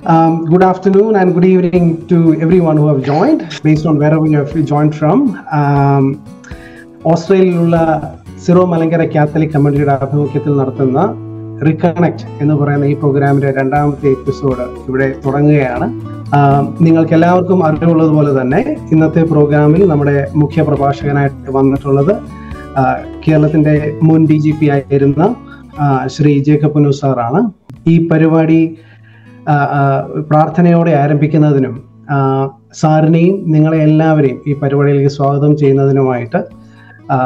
Um, good afternoon and good evening to everyone who have joined, based on wherever you have joined from. Um, ഓസ്ട്രേലിയയിലുള്ള Syro Malankara Catholic കമ്മ്യൂണിറ്റിയുടെ ആഭിമുഖ്യത്തിൽ നടത്തുന്ന റിക്കണക്ട് എന്ന് പറയുന്ന ഈ പ്രോഗ്രാമിന്റെ രണ്ടാമത്തെ എപ്പിസോഡ് ഇവിടെ തുടങ്ങുകയാണ് ആം, നിങ്ങൾക്ക് എല്ലാവർക്കും അറിവുള്ളതുപോലെ തന്നെ ഇന്നത്തെ പ്രോഗ്രാമിൽ നമ്മുടെ മുഖ്യ പ്രഭാഷകനായിട്ട് വന്നിട്ടുള്ളത് ആ, കേരളത്തിന്റെ മുൻ ഡി ജി പി ആയിരുന്ന ആ, ശ്രീ ജേക്കബ് പുനു സാറാണ് ഈ പരിപാടി ആ, ആ, പ്രാർത്ഥനയോടെ ആരംഭിക്കുന്നതിനും ആ, സാറിനെയും നിങ്ങളെ എല്ലാവരെയും ഈ പരിപാടിയിലേക്ക് സ്വാഗതം ചെയ്യുന്നതിനുമായിട്ട് ആ,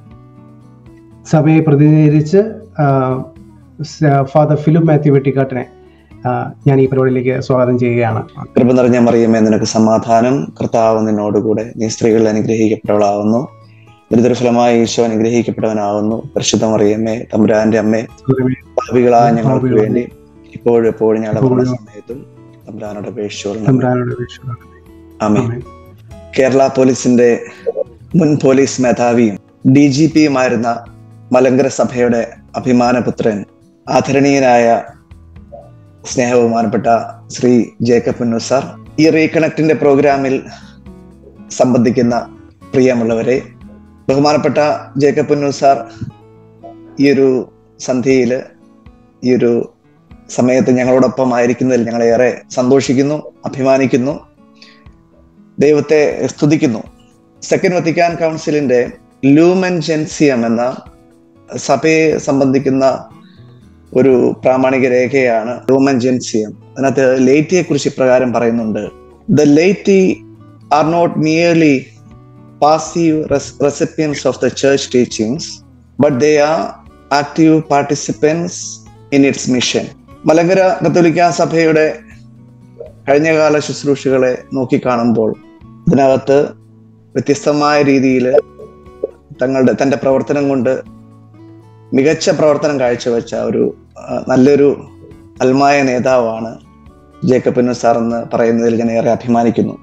സഭയെ പ്രതിനിധീകരിച്ച് ആ, സ- ഫാദർ ഫിലിപ്പ് മാത്യു വെട്ടിക്കാട്ടിനെ ആ, ഞാൻ ഈ പരിപാടിയിലേക്ക് സ്വാഗതം ചെയ്യുകയാണ് കൃപ നിറഞ്ഞ മറിയമേ നിനക്ക് സമാധാനം കർത്താവ് നിന്നോടുകൂടെ നീ സ്ത്രീകളിൽ അനുഗ്രഹിക്കപ്പെട്ടവളാവുന്നു ദരിദ്രഫലമായി ഈശോ അനുഗ്രഹിക്കപ്പെട്ടവനാവുന്നു പരിശുദ്ധ മറിയമ്മേ തമ്പുരാന്റെ അമ്മേ പാപികളായ ഞങ്ങൾക്ക് വേണ്ടി ഇപ്പോഴും എപ്പോഴും ഞങ്ങളുടെ മരണസമയത്തും തമ്പുരാനോട് അപേക്ഷിച്ചോളണം തമ്പുരാനോട് അപേക്ഷിക്കുന്നു. ആമേ ആമേൻ. കേരള പോലീസിന്റെ മുൻ പോലീസ് മേധാവിയും ഡി ജി പിയുമായിരുന്ന മലങ്കര സഭയുടെ അഭിമാനപുത്രൻ ആദരണീയനായ സ്നേഹബഹുമാനപ്പെട്ട ശ്രീ ജേക്കബ് പുന്നൂർ സാർ ഈ റീകണക്റ്റിന്റെ പ്രോഗ്രാമിൽ സംബന്ധിക്കുന്ന പ്രിയമുള്ളവരെ ബഹുമാനപ്പെട്ട ജേക്കബ് പുന്നൂർ സാർ ഈ ഒരു സന്ധ്യയിൽ ഈ ഒരു സമയത്ത് ഞങ്ങളോടൊപ്പം ആയിരിക്കുന്നതിൽ ഞങ്ങളേറെ സന്തോഷിക്കുന്നു അഭിമാനിക്കുന്നു ദൈവത്തെ സ്തുതിക്കുന്നു സെക്കൻഡ് വത്തിക്കാൻ കൗൺസിലിന്റെ ലൂമൻ ജെൻസിയം എന്ന സഭയെ സംബന്ധിക്കുന്ന ഒരു പ്രാമാണിക രേഖയാണ് ലൂമൻ ജെൻസിയം അതിനകത്ത് ലേറ്റിയെ കുറിച്ച് ഇപ്രകാരം പറയുന്നുണ്ട് the laity are not merely passive recipients of the church teachings but they are active participants in its mission Malankara കത്തോലിക്ക സഭയുടെ കഴിഞ്ഞകാല ശുശ്രൂഷകളെ നോക്കിക്കാണുമ്പോൾ ഇതിനകത്ത് വ്യത്യസ്തമായ രീതിയിൽ തങ്ങളുടെ തന്റെ പ്രവർത്തനം കൊണ്ട് മികച്ച പ്രവർത്തനം കാഴ്ചവെച്ച ഒരു ആ, നല്ലൊരു അൽമായ നേതാവാണ് ജേക്കബ് പുന്നൂർ സാർ എന്ന് പറയുന്നതിൽ ഞാൻ ഏറെ അഭിമാനിക്കുന്നു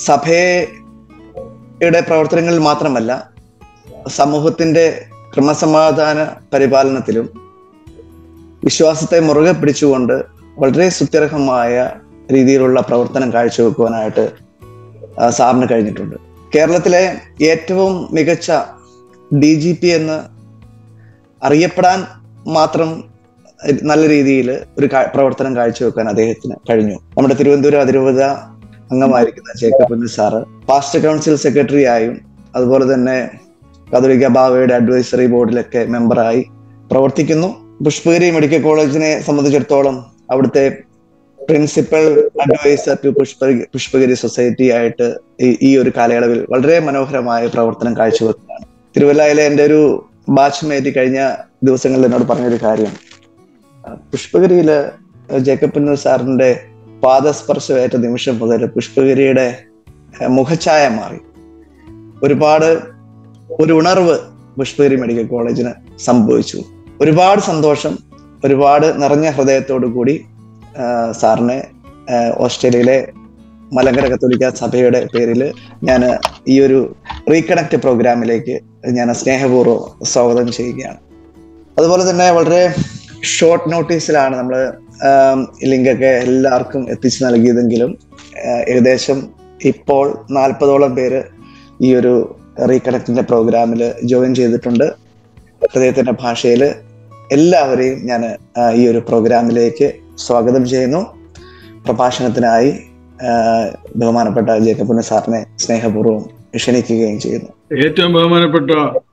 സഭയുടെ പ്രവർത്തനങ്ങളിൽ മാത്രമല്ല സമൂഹത്തിന്റെ ക്രമസമാധാന പരിപാലനത്തിലും വിശ്വാസത്തെ മുറുകെ പിടിച്ചുകൊണ്ട് വളരെ സുത്യർഹമായ രീതിയിലുള്ള പ്രവർത്തനം കാഴ്ചവെക്കുവാനായിട്ട് ആ, സാറിന് കഴിഞ്ഞിട്ടുണ്ട് കേരളത്തിലെ ഏറ്റവും മികച്ച ഡി ജി പി എന്ന് അറിയപ്പെടാൻ മാത്രം നല്ല രീതിയിൽ ഒരു കാ- പ്രവർത്തനം കാഴ്ചവെക്കാൻ അദ്ദേഹത്തിന് കഴിഞ്ഞു നമ്മുടെ തിരുവനന്തപുരം അതിരൂപത അംഗമായിരിക്കുന്ന Jacob Punnoor sir past council secretary ആയും അതുപോലെ തന്നെ കത്തോലിക്ക ബാവയുടെ അഡ്വൈസറി ബോർഡിലൊക്കെ മെമ്പറായി പ്രവർത്തിക്കുന്നു പുഷ്പഗിരി മെഡിക്കൽ കോളേജിനെ സംബന്ധിച്ചിടത്തോളം അവിടുത്തെ principal adviser to Pushpagiri Pushpagiri society ആയിട്ട് ഈ ഈ ഒരു കാലയളവിൽ വളരെ മനോഹരമായ പ്രവർത്തനം കാഴ്ചവെക്കുകയാണ് തിരുവല്ലയിലെ എൻ്റെ ഒരു ബാച്ച്മേറ്റ് കഴിഞ്ഞ ദിവസങ്ങളിൽ എന്നോട് പറഞ്ഞൊരു കാര്യം ആ, പുഷ്പഗിരിയില് ജേക്കബ് പുന്നൂർ സാറിന്റെ പാദസ്പർശമേറ്റ നിമിഷം മുതൽ പുഷ്പഗിരിയുടെ ആ, മുഖഛായ മാറി ഒരുപാട് ഒരു ഉണർവ് പുഷ്പഗിരി മെഡിക്കൽ കോളേജിന് സംഭവിച്ചു ഒരുപാട് സന്തോഷം ഒരുപാട് നിറഞ്ഞ ഹൃദയത്തോടു കൂടി ആ, സാറിനെ ആ, ഓസ്ട്രേലിയയിലെ മലങ്കര കത്തോലിക്ക സഭയുടെ പേരിൽ ഞാൻ ഈ ഒരു റീകണക്ട് പ്രോഗ്രാമിലേക്ക് ഞാൻ സ്നേഹപൂർവ്വം സ്വാഗതം ചെയ്യുകയാണ് അതുപോലെ തന്നെ വളരെ ഷോർട്ട് നോട്ടീസിലാണ് നമ്മൾ ലിങ്കൊക്കെ എല്ലാവർക്കും എത്തിച്ചു നൽകിയതെങ്കിലും ആ, ഏകദേശം ഇപ്പോൾ നാൽപ്പതോളം പേര് ഈ ഒരു റീകണക്റ്റിന്റെ പ്രോഗ്രാമിൽ ജോയിൻ ചെയ്തിട്ടുണ്ട് ഹൃദയത്തിന്റെ ഭാഷയിൽ എല്ലാവരെയും ഞാൻ ഈ ഒരു പ്രോഗ്രാമിലേക്ക് സ്വാഗതം ചെയ്യുന്നു പ്രഭാഷണത്തിനായി ആ, ബഹുമാനപ്പെട്ട ജേക്കബ് പുന്ന സാറിനെ സ്നേഹപൂർവ്വം ക്ഷണിക്കുകയും ചെയ്യുന്നു ഏറ്റവും ബഹുമാനപ്പെട്ട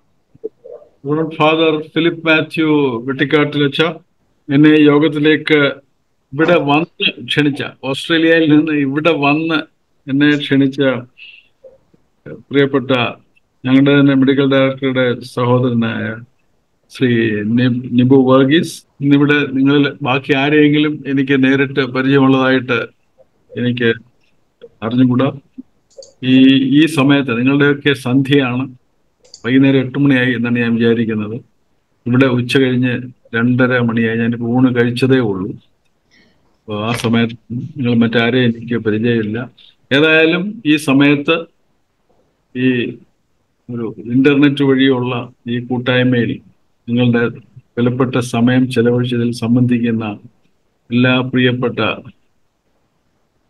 ഗോഡ് ഫാദർ ഫിലിപ്പ് മാത്യു വെട്ടിക്കാട്ടിലച്ച എന്നെ ഈ യോഗത്തിലേക്ക് ഇവിടെ വന്ന് ക്ഷണിച്ച ഓസ്ട്രേലിയയിൽ നിന്ന് ഇവിടെ വന്ന് എന്നെ ക്ഷണിച്ച പ്രിയപ്പെട്ട ഞങ്ങളുടെ തന്നെ മെഡിക്കൽ ഡയറക്ടറുടെ സഹോദരനായ ശ്രീ നി- നിബു വർഗീസ് ഇന്നിവിടെ നിങ്ങളിൽ ബാക്കി ആരെയെങ്കിലും എനിക്ക് നേരിട്ട് പരിചയമുള്ളതായിട്ട് എനിക്ക് അറിഞ്ഞുകൂടാ ഈ ഈ സമയത്ത് നിങ്ങളുടെയൊക്കെ സന്ധ്യയാണ് വൈകുന്നേരം എട്ട് മണിയായി എന്നാണ് ഞാൻ വിചാരിക്കുന്നത് ഇവിടെ ഉച്ച കഴിഞ്ഞ് രണ്ടര മണിയായി ഞാനിപ്പോൾ ഊണ് കഴിച്ചതേ ഉള്ളൂ അപ്പോൾ ആ സമയത്ത് നിങ്ങൾ മറ്റാരെയും എനിക്ക് പരിചയമില്ല ഏതായാലും ഈ സമയത്ത് ഈ ഒരു ഇന്റർനെറ്റ് വഴിയുള്ള ഈ കൂട്ടായ്മയിൽ നിങ്ങളുടെ വിലപ്പെട്ട സമയം ചെലവഴിച്ചതിൽ സംബന്ധിക്കുന്ന എല്ലാ പ്രിയപ്പെട്ട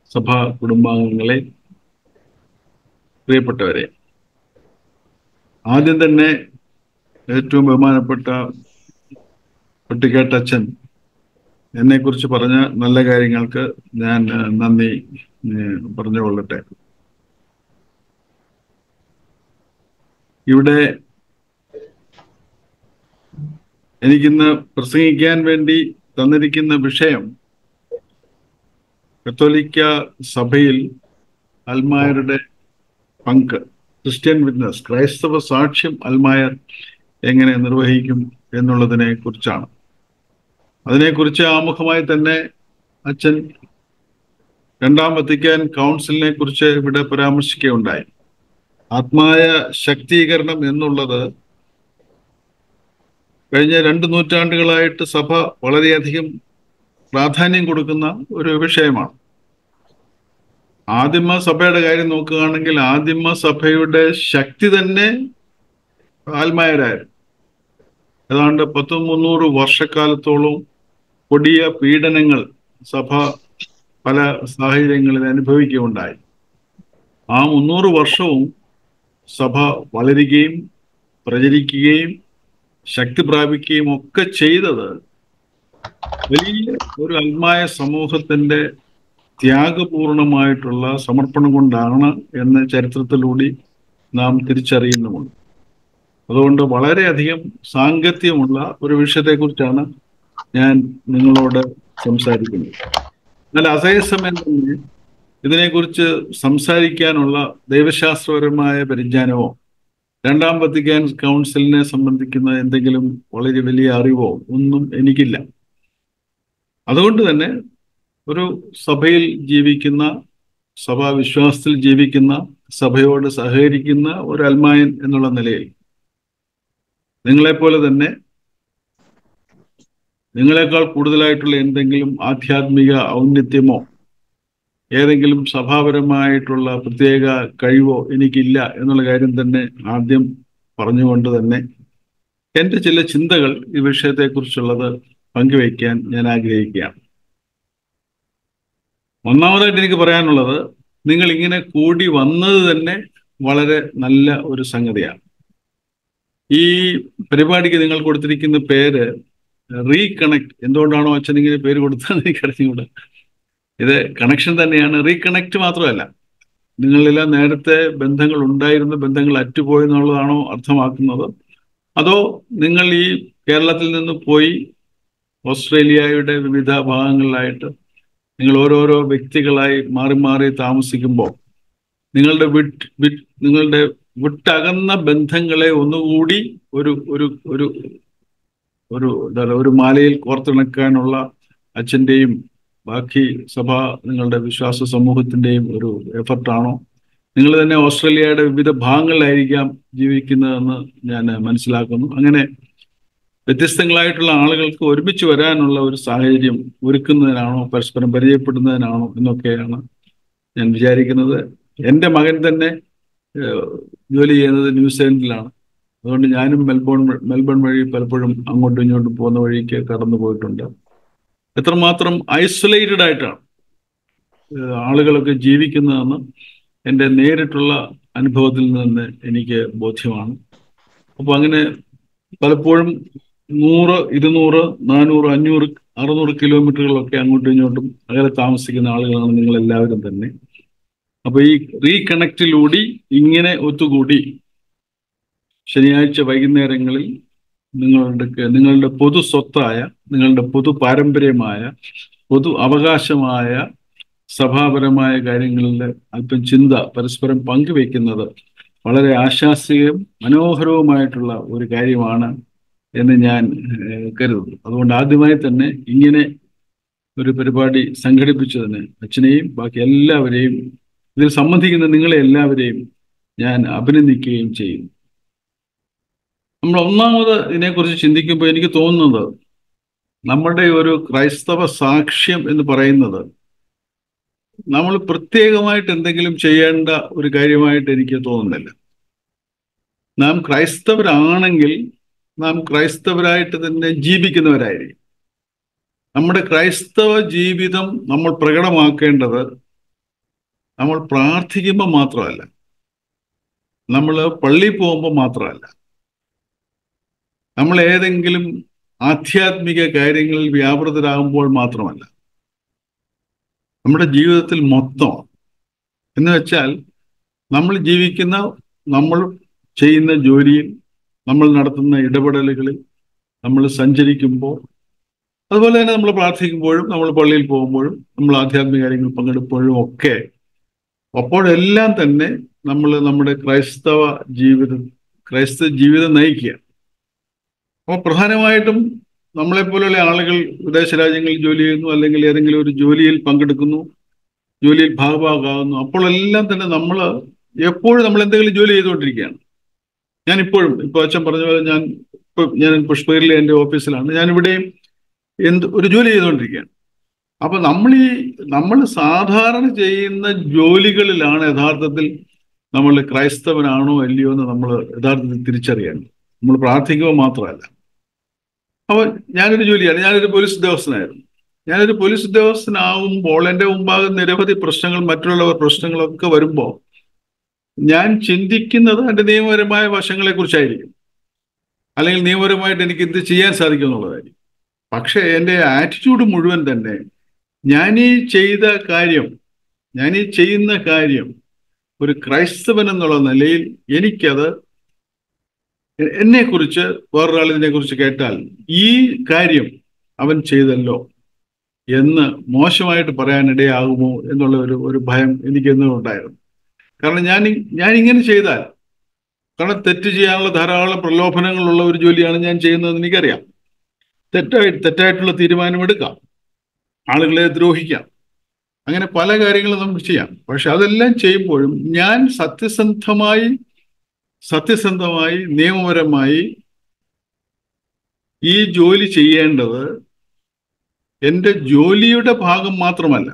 സഭാ കുടുംബാംഗങ്ങളെ പ്രിയപ്പെട്ടവരെ ആദ്യം തന്നെ ഏറ്റവും ബഹുമാനപ്പെട്ട കുട്ടിക്കേട്ടച്ഛൻ എന്നെക്കുറിച്ച് പറഞ്ഞ നല്ല കാര്യങ്ങൾക്ക് ഞാൻ ഏഹ്, നന്ദി ഏഹ്, പറഞ്ഞുകൊള്ളട്ടെ ഇവിടെ എനിക്കിന്ന് പ്രസംഗിക്കാൻ വേണ്ടി തന്നിരിക്കുന്ന വിഷയം കത്തോലിക്ക സഭയിൽ അൽമായരുടെ പങ്ക് ക്രിസ്ത്യൻ വിറ്റ്നസ് ക്രൈസ്തവ സാക്ഷ്യം അൽമായർ എങ്ങനെ നിർവഹിക്കും എന്നുള്ളതിനെ കുറിച്ചാണ് അതിനെക്കുറിച്ച് ആമുഖമായി തന്നെ അച്ഛൻ രണ്ടാം വത്തിക്കാൻ കൗൺസിലിനെ കുറിച്ച് ഇവിടെ പരാമർശിക്കുകയുണ്ടായി ആത്മായ ശക്തീകരണം എന്നുള്ളത് കഴിഞ്ഞ രണ്ട് നൂറ്റാണ്ടുകളായിട്ട് സഭ വളരെയധികം പ്രാധാന്യം കൊടുക്കുന്ന ഒരു വിഷയമാണ് ആദിമ സഭയുടെ കാര്യം നോക്കുകയാണെങ്കിൽ ആദിമ സഭയുടെ ശക്തി തന്നെ ആത്മായരായിരുന്നു ഏതാണ്ട് പത്ത് മുന്നൂറ് വർഷക്കാലത്തോളം കൊടിയ പീഡനങ്ങൾ സഭ പല സാഹചര്യങ്ങളിൽ അനുഭവിക്കുകയുണ്ടായി ആ മുന്നൂറ് വർഷവും സഭ വളരുകയും പ്രചരിക്കുകയും ശക്തി പ്രാപിക്കുകയും ഒക്കെ ചെയ്തത് വലിയ ഒരു അൽമായ സമൂഹത്തിന്റെ ത്യാഗപൂർണമായിട്ടുള്ള സമർപ്പണം കൊണ്ടാണ് എന്ന് ചരിത്രത്തിലൂടെ നാം തിരിച്ചറിയുന്നുമുണ്ട് അതുകൊണ്ട് വളരെയധികം സാങ്കത്യമുള്ള ഒരു വിഷയത്തെക്കുറിച്ചാണ് ഞാൻ നിങ്ങളോട് സംസാരിക്കുന്നത് എന്നാൽ അതേസമയം തന്നെ ഇതിനെക്കുറിച്ച് സംസാരിക്കാനുള്ള ദൈവശാസ്ത്രപരമായ പരിജ്ഞാനമോ രണ്ടാം വത്തിക്കാൻ കൗൺസിലിനെ സംബന്ധിക്കുന്ന എന്തെങ്കിലും വളരെ വലിയ അറിവോ ഒന്നും എനിക്കില്ല അതുകൊണ്ട് തന്നെ ഒരു സഭയിൽ ജീവിക്കുന്ന സഭാവിശ്വാസത്തിൽ ജീവിക്കുന്ന സഭയോട് സഹകരിക്കുന്ന ഒരു അൽമായൻ എന്നുള്ള നിലയിൽ നിങ്ങളെപ്പോലെ തന്നെ നിങ്ങളെക്കാൾ കൂടുതലായിട്ടുള്ള എന്തെങ്കിലും ആധ്യാത്മിക ഔന്നത്യമോ ഏതെങ്കിലും സഭാപരമായിട്ടുള്ള പ്രത്യേക കഴിവോ എനിക്കില്ല എന്നുള്ള കാര്യം തന്നെ ആദ്യം പറഞ്ഞുകൊണ്ട് തന്നെ എൻ്റെ ചില ചിന്തകൾ ഈ വിഷയത്തെക്കുറിച്ചുള്ളത് പങ്കുവയ്ക്കാൻ ഞാൻ ആഗ്രഹിക്കുകയാണ് ഒന്നാമതായിട്ട് എനിക്ക് പറയാനുള്ളത് നിങ്ങൾ ഇങ്ങനെ കൂടി വന്നത് തന്നെ വളരെ നല്ല ഒരു സംഗതിയാണ് ഈ പരിപാടിക്ക് നിങ്ങൾ കൊടുത്തിരിക്കുന്ന പേര് റീകണക്ട് എന്തുകൊണ്ടാണോ അച്ഛൻ ഇങ്ങനെ പേര് കൊടുത്തതെന്ന് എനിക്ക് അറിഞ്ഞുകൂടാ ഇത് കണക്ഷൻ തന്നെയാണ് റീകണക്ട് മാത്രമല്ല നിങ്ങളെല്ലാം നേരത്തെ ബന്ധങ്ങൾ ഉണ്ടായിരുന്ന ബന്ധങ്ങൾ അറ്റുപോയി എന്നുള്ളതാണോ അർത്ഥമാക്കുന്നത് അതോ നിങ്ങൾ ഈ കേരളത്തിൽ നിന്ന് പോയി ഓസ്ട്രേലിയയുടെ വിവിധ ഭാഗങ്ങളിലായിട്ട് നിങ്ങൾ ഓരോരോ വ്യക്തികളായി മാറി മാറി താമസിക്കുമ്പോൾ നിങ്ങളുടെ വിട്ട് വിട്ട് നിങ്ങളുടെ വിട്ടകന്ന ബന്ധങ്ങളെ ഒന്നുകൂടി ഒരു ഒരു ഒരു ഒരു എന്താ പറയുക, ഒരു മാലയിൽ കോർത്തിണക്കാനുള്ള അച്ഛൻ്റെയും ബാക്കി സഭ നിങ്ങളുടെ വിശ്വാസ സമൂഹത്തിൻ്റെയും ഒരു എഫർട്ടാണോ നിങ്ങൾ തന്നെ ഓസ്ട്രേലിയയുടെ വിവിധ ഭാഗങ്ങളിലായിരിക്കാം ജീവിക്കുന്നതെന്ന് ഞാൻ മനസ്സിലാക്കുന്നു അങ്ങനെ വ്യത്യസ്തങ്ങളായിട്ടുള്ള ആളുകൾക്ക് ഒരുമിച്ച് വരാനുള്ള ഒരു സാഹചര്യം ഒരുക്കുന്നതിനാണോ പരസ്പരം പരിചയപ്പെടുന്നതിനാണോ എന്നൊക്കെയാണ് ഞാൻ വിചാരിക്കുന്നത് എൻ്റെ മകൻ തന്നെ ഏഹ്, ജോലി ചെയ്യുന്നത് ന്യൂസിലൻഡിലാണ് അതുകൊണ്ട് ഞാനും മെൽബോൺ മെൽബൺ വഴി പലപ്പോഴും അങ്ങോട്ടും ഇങ്ങോട്ടും പോകുന്ന വഴിക്ക് കടന്നു പോയിട്ടുണ്ട് എത്രമാത്രം ഐസൊലേറ്റഡ് ആയിട്ടാണ് ഏഹ്, ആളുകളൊക്കെ ജീവിക്കുന്നതെന്ന് എൻ്റെ നേരിട്ടുള്ള അനുഭവത്തിൽ നിന്ന് എനിക്ക് ബോധ്യമാണ് അപ്പോൾ അങ്ങനെ പലപ്പോഴും നൂറ് ഇരുന്നൂറ് നാനൂറ് അഞ്ഞൂറ് അറുന്നൂറ് കിലോമീറ്ററുകളൊക്കെ അങ്ങോട്ടും ഇങ്ങോട്ടും അകലെ താമസിക്കുന്ന ആളുകളാണ് നിങ്ങൾ എല്ലാവരും തന്നെ അപ്പൊ ഈ റീകണക്റ്റിലൂടെ ഇങ്ങനെ ഒത്തുകൂടി ശനിയാഴ്ച വൈകുന്നേരങ്ങളിൽ നിങ്ങളുടെ നിങ്ങളുടെ പൊതു സ്വത്തായ നിങ്ങളുടെ പൊതു പാരമ്പര്യമായ പൊതു അവകാശമായ സഭാപരമായ കാര്യങ്ങളിൽ അല്പം ചിന്ത പരസ്പരം പങ്കുവെക്കുന്നത് വളരെ ആശാസ്യവും മനോഹരവുമായിട്ടുള്ള ഒരു കാര്യമാണ് എന്ന് ഞാൻ ഏഹ്, കരുതുന്നു അതുകൊണ്ട് ആദ്യമായി തന്നെ ഇങ്ങനെ ഒരു പരിപാടി സംഘടിപ്പിച്ചതിന് അച്ഛനെയും ബാക്കി എല്ലാവരെയും ഇതിൽ സംബന്ധിക്കുന്ന നിങ്ങളെ എല്ലാവരെയും ഞാൻ അഭിനന്ദിക്കുകയും ചെയ്യും നമ്മൾ ഒന്നാമത് ഇതിനെക്കുറിച്ച് ചിന്തിക്കുമ്പോൾ എനിക്ക് തോന്നുന്നത് നമ്മുടെ ഒരു ക്രൈസ്തവ സാക്ഷ്യം എന്ന് പറയുന്നത് നമ്മൾ പ്രത്യേകമായിട്ട് എന്തെങ്കിലും ചെയ്യേണ്ട ഒരു കാര്യമായിട്ട് എനിക്ക് തോന്നുന്നില്ല നാം ക്രൈസ്തവരാണെങ്കിൽ നാം ക്രൈസ്തവരായിട്ട് തന്നെ ജീവിക്കുന്നവരായിരിക്കും നമ്മുടെ ക്രൈസ്തവ ജീവിതം നമ്മൾ പ്രകടമാക്കേണ്ടത് നമ്മൾ പ്രാർത്ഥിക്കുമ്പോൾ മാത്രമല്ല നമ്മൾ പള്ളിയിൽ പോകുമ്പോൾ മാത്രമല്ല നമ്മൾ ഏതെങ്കിലും ആധ്യാത്മിക കാര്യങ്ങളിൽ വ്യാപൃതരാകുമ്പോൾ മാത്രമല്ല നമ്മുടെ ജീവിതത്തിൽ മൊത്തം എന്ന് വെച്ചാൽ നമ്മൾ ജീവിക്കുന്ന നമ്മൾ ചെയ്യുന്ന ജോലിയിൽ നമ്മൾ നടത്തുന്ന ഇടപെടലുകളിൽ നമ്മൾ സഞ്ചരിക്കുമ്പോൾ അതുപോലെ തന്നെ നമ്മൾ പ്രാർത്ഥിക്കുമ്പോഴും നമ്മൾ പള്ളിയിൽ പോകുമ്പോഴും നമ്മൾ ആധ്യാത്മിക കാര്യങ്ങൾ പങ്കെടുക്കുമ്പോഴും ഒക്കെ അപ്പോഴെല്ലാം തന്നെ നമ്മൾ നമ്മുടെ ക്രൈസ്തവ ജീവിതം ക്രൈസ്തവ ജീവിതം നയിക്കുക അപ്പോൾ പ്രധാനമായിട്ടും നമ്മളെപ്പോലുള്ള ആളുകൾ വിദേശ രാജ്യങ്ങളിൽ ജോലി ചെയ്യുന്നു അല്ലെങ്കിൽ ഏതെങ്കിലും ഒരു ജോലിയിൽ പങ്കെടുക്കുന്നു ജോലിയിൽ ഭാഗഭാഗമാകുന്നു അപ്പോഴെല്ലാം തന്നെ നമ്മൾ എപ്പോഴും നമ്മൾ എന്തെങ്കിലും ജോലി ചെയ്തുകൊണ്ടിരിക്കുകയാണ് ഞാൻ ഇപ്പോഴും ഇപ്പൊ അച്ഛൻ പറഞ്ഞ പോലെ ഞാൻ ഇപ്പൊ ഞാൻ പുഷ്പഗിരിയിലെ എൻ്റെ ഓഫീസിലാണ് ഞാൻ ഇവിടെയും എന്ത് ഒരു ജോലി ചെയ്തുകൊണ്ടിരിക്കുകയാണ് അപ്പൊ നമ്മൾ ഈ നമ്മൾ സാധാരണ ചെയ്യുന്ന ജോലികളിലാണ് യഥാർത്ഥത്തിൽ നമ്മൾ ക്രൈസ്തവനാണോ അല്ലയോ എന്ന് നമ്മൾ യഥാർത്ഥത്തിൽ തിരിച്ചറിയേണ്ടത് നമ്മൾ പ്രാർത്ഥിക്കുമ്പോൾ മാത്രമല്ല അപ്പൊ ഞാനൊരു ജോലിയാണ് ഞാനൊരു പോലീസ് ഉദ്യോഗസ്ഥനായിരുന്നു ഞാനൊരു പോലീസ് ഉദ്യോഗസ്ഥനാകുമ്പോൾ എൻ്റെ മുമ്പാകെ നിരവധി പ്രശ്നങ്ങൾ മറ്റുള്ളവർ പ്രശ്നങ്ങളൊക്കെ വരുമ്പോൾ ഞാൻ ചിന്തിക്കുന്നത് എൻ്റെ നിയമപരമായ വശങ്ങളെ കുറിച്ചായിരിക്കും അല്ലെങ്കിൽ നിയമപരമായിട്ട് എനിക്ക് എന്ത് ചെയ്യാൻ സാധിക്കും എന്നുള്ളതായിരിക്കും പക്ഷേ എൻ്റെ ആറ്റിറ്റ്യൂഡ് മുഴുവൻ തന്നെ ഞാൻ ഈ ചെയ്ത കാര്യം ഞാൻ ഈ ചെയ്യുന്ന കാര്യം ഒരു ക്രൈസ്തവൻ എന്നുള്ള നിലയിൽ എനിക്കത് എന്നെ കുറിച്ച് വേറൊരാൾ ഇതിനെ കുറിച്ച് കേട്ടാൽ ഈ കാര്യം അവൻ ചെയ്തല്ലോ എന്ന് മോശമായിട്ട് പറയാനിടയാകുമോ എന്നുള്ള ഒരു ഒരു ഭയം എനിക്ക് എന്നും ഉണ്ടായിരുന്നു കാരണം ഞാൻ ഞാൻ ഇങ്ങനെ ചെയ്താൽ കാരണം തെറ്റ് ചെയ്യാനുള്ള ധാരാളം പ്രലോഭനങ്ങളുള്ള ഒരു ജോലിയാണ് ഞാൻ ചെയ്യുന്നതെന്ന് എനിക്കറിയാം തെറ്റായി തെറ്റായിട്ടുള്ള തീരുമാനമെടുക്കാം ആളുകളെ ദ്രോഹിക്കാം അങ്ങനെ പല കാര്യങ്ങളും നമുക്ക് ചെയ്യാം പക്ഷെ അതെല്ലാം ചെയ്യുമ്പോഴും ഞാൻ സത്യസന്ധമായി സത്യസന്ധമായി നിയമപരമായി ഈ ജോലി ചെയ്യേണ്ടത് എൻ്റെ ജോലിയുടെ ഭാഗം മാത്രമല്ല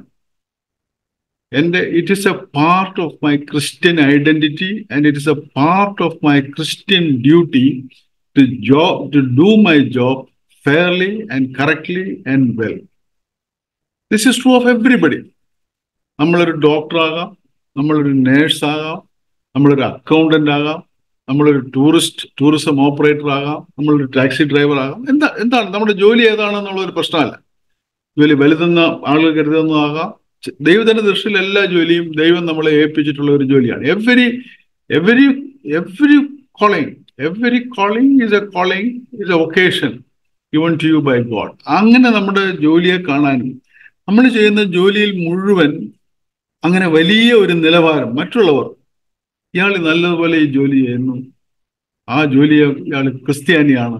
എൻ്റെ it is a part of my Christian identity and it is a part of my Christian duty to job to do my job fairly and correctly and well this is true of everybody നമ്മളൊരു ഡോക്ടറാകാം നമ്മളൊരു nurse ആകാം നമ്മളൊരു accountant ആകാം നമ്മളൊരു tourist tourism operator ആകാം നമ്മളൊരു taxi driver ആകാം എന്താ എന്താണ് നമ്മുടെ ജോലി ഏതാണെന്നുള്ള ഒരു പ്രശ്നമല്ല ജോലി വലുതെന്ന ആളുകൾ കരുതുന്നതാകാം ദൈവത്തിന്റെ ദൃഷ്ടിയിൽ എല്ലാ ജോലിയും ദൈവം നമ്മളെ ഏൽപ്പിച്ചിട്ടുള്ള ഒരു ജോലിയാണ് every every every calling every calling is a calling is a occasion given to you by God അങ്ങനെ നമ്മുടെ ജോലിയെ കാണാനും നമ്മൾ ചെയ്യുന്ന ജോലിയിൽ മുഴുവൻ അങ്ങനെ വലിയ ഒരു നിലവാരം മറ്റുള്ളവർ ഇയാൾ നല്ലതുപോലെ ഈ ജോലി ചെയ്യുന്നു ആ ജോലി ഇയാൾ ക്രിസ്ത്യാനിയാണ്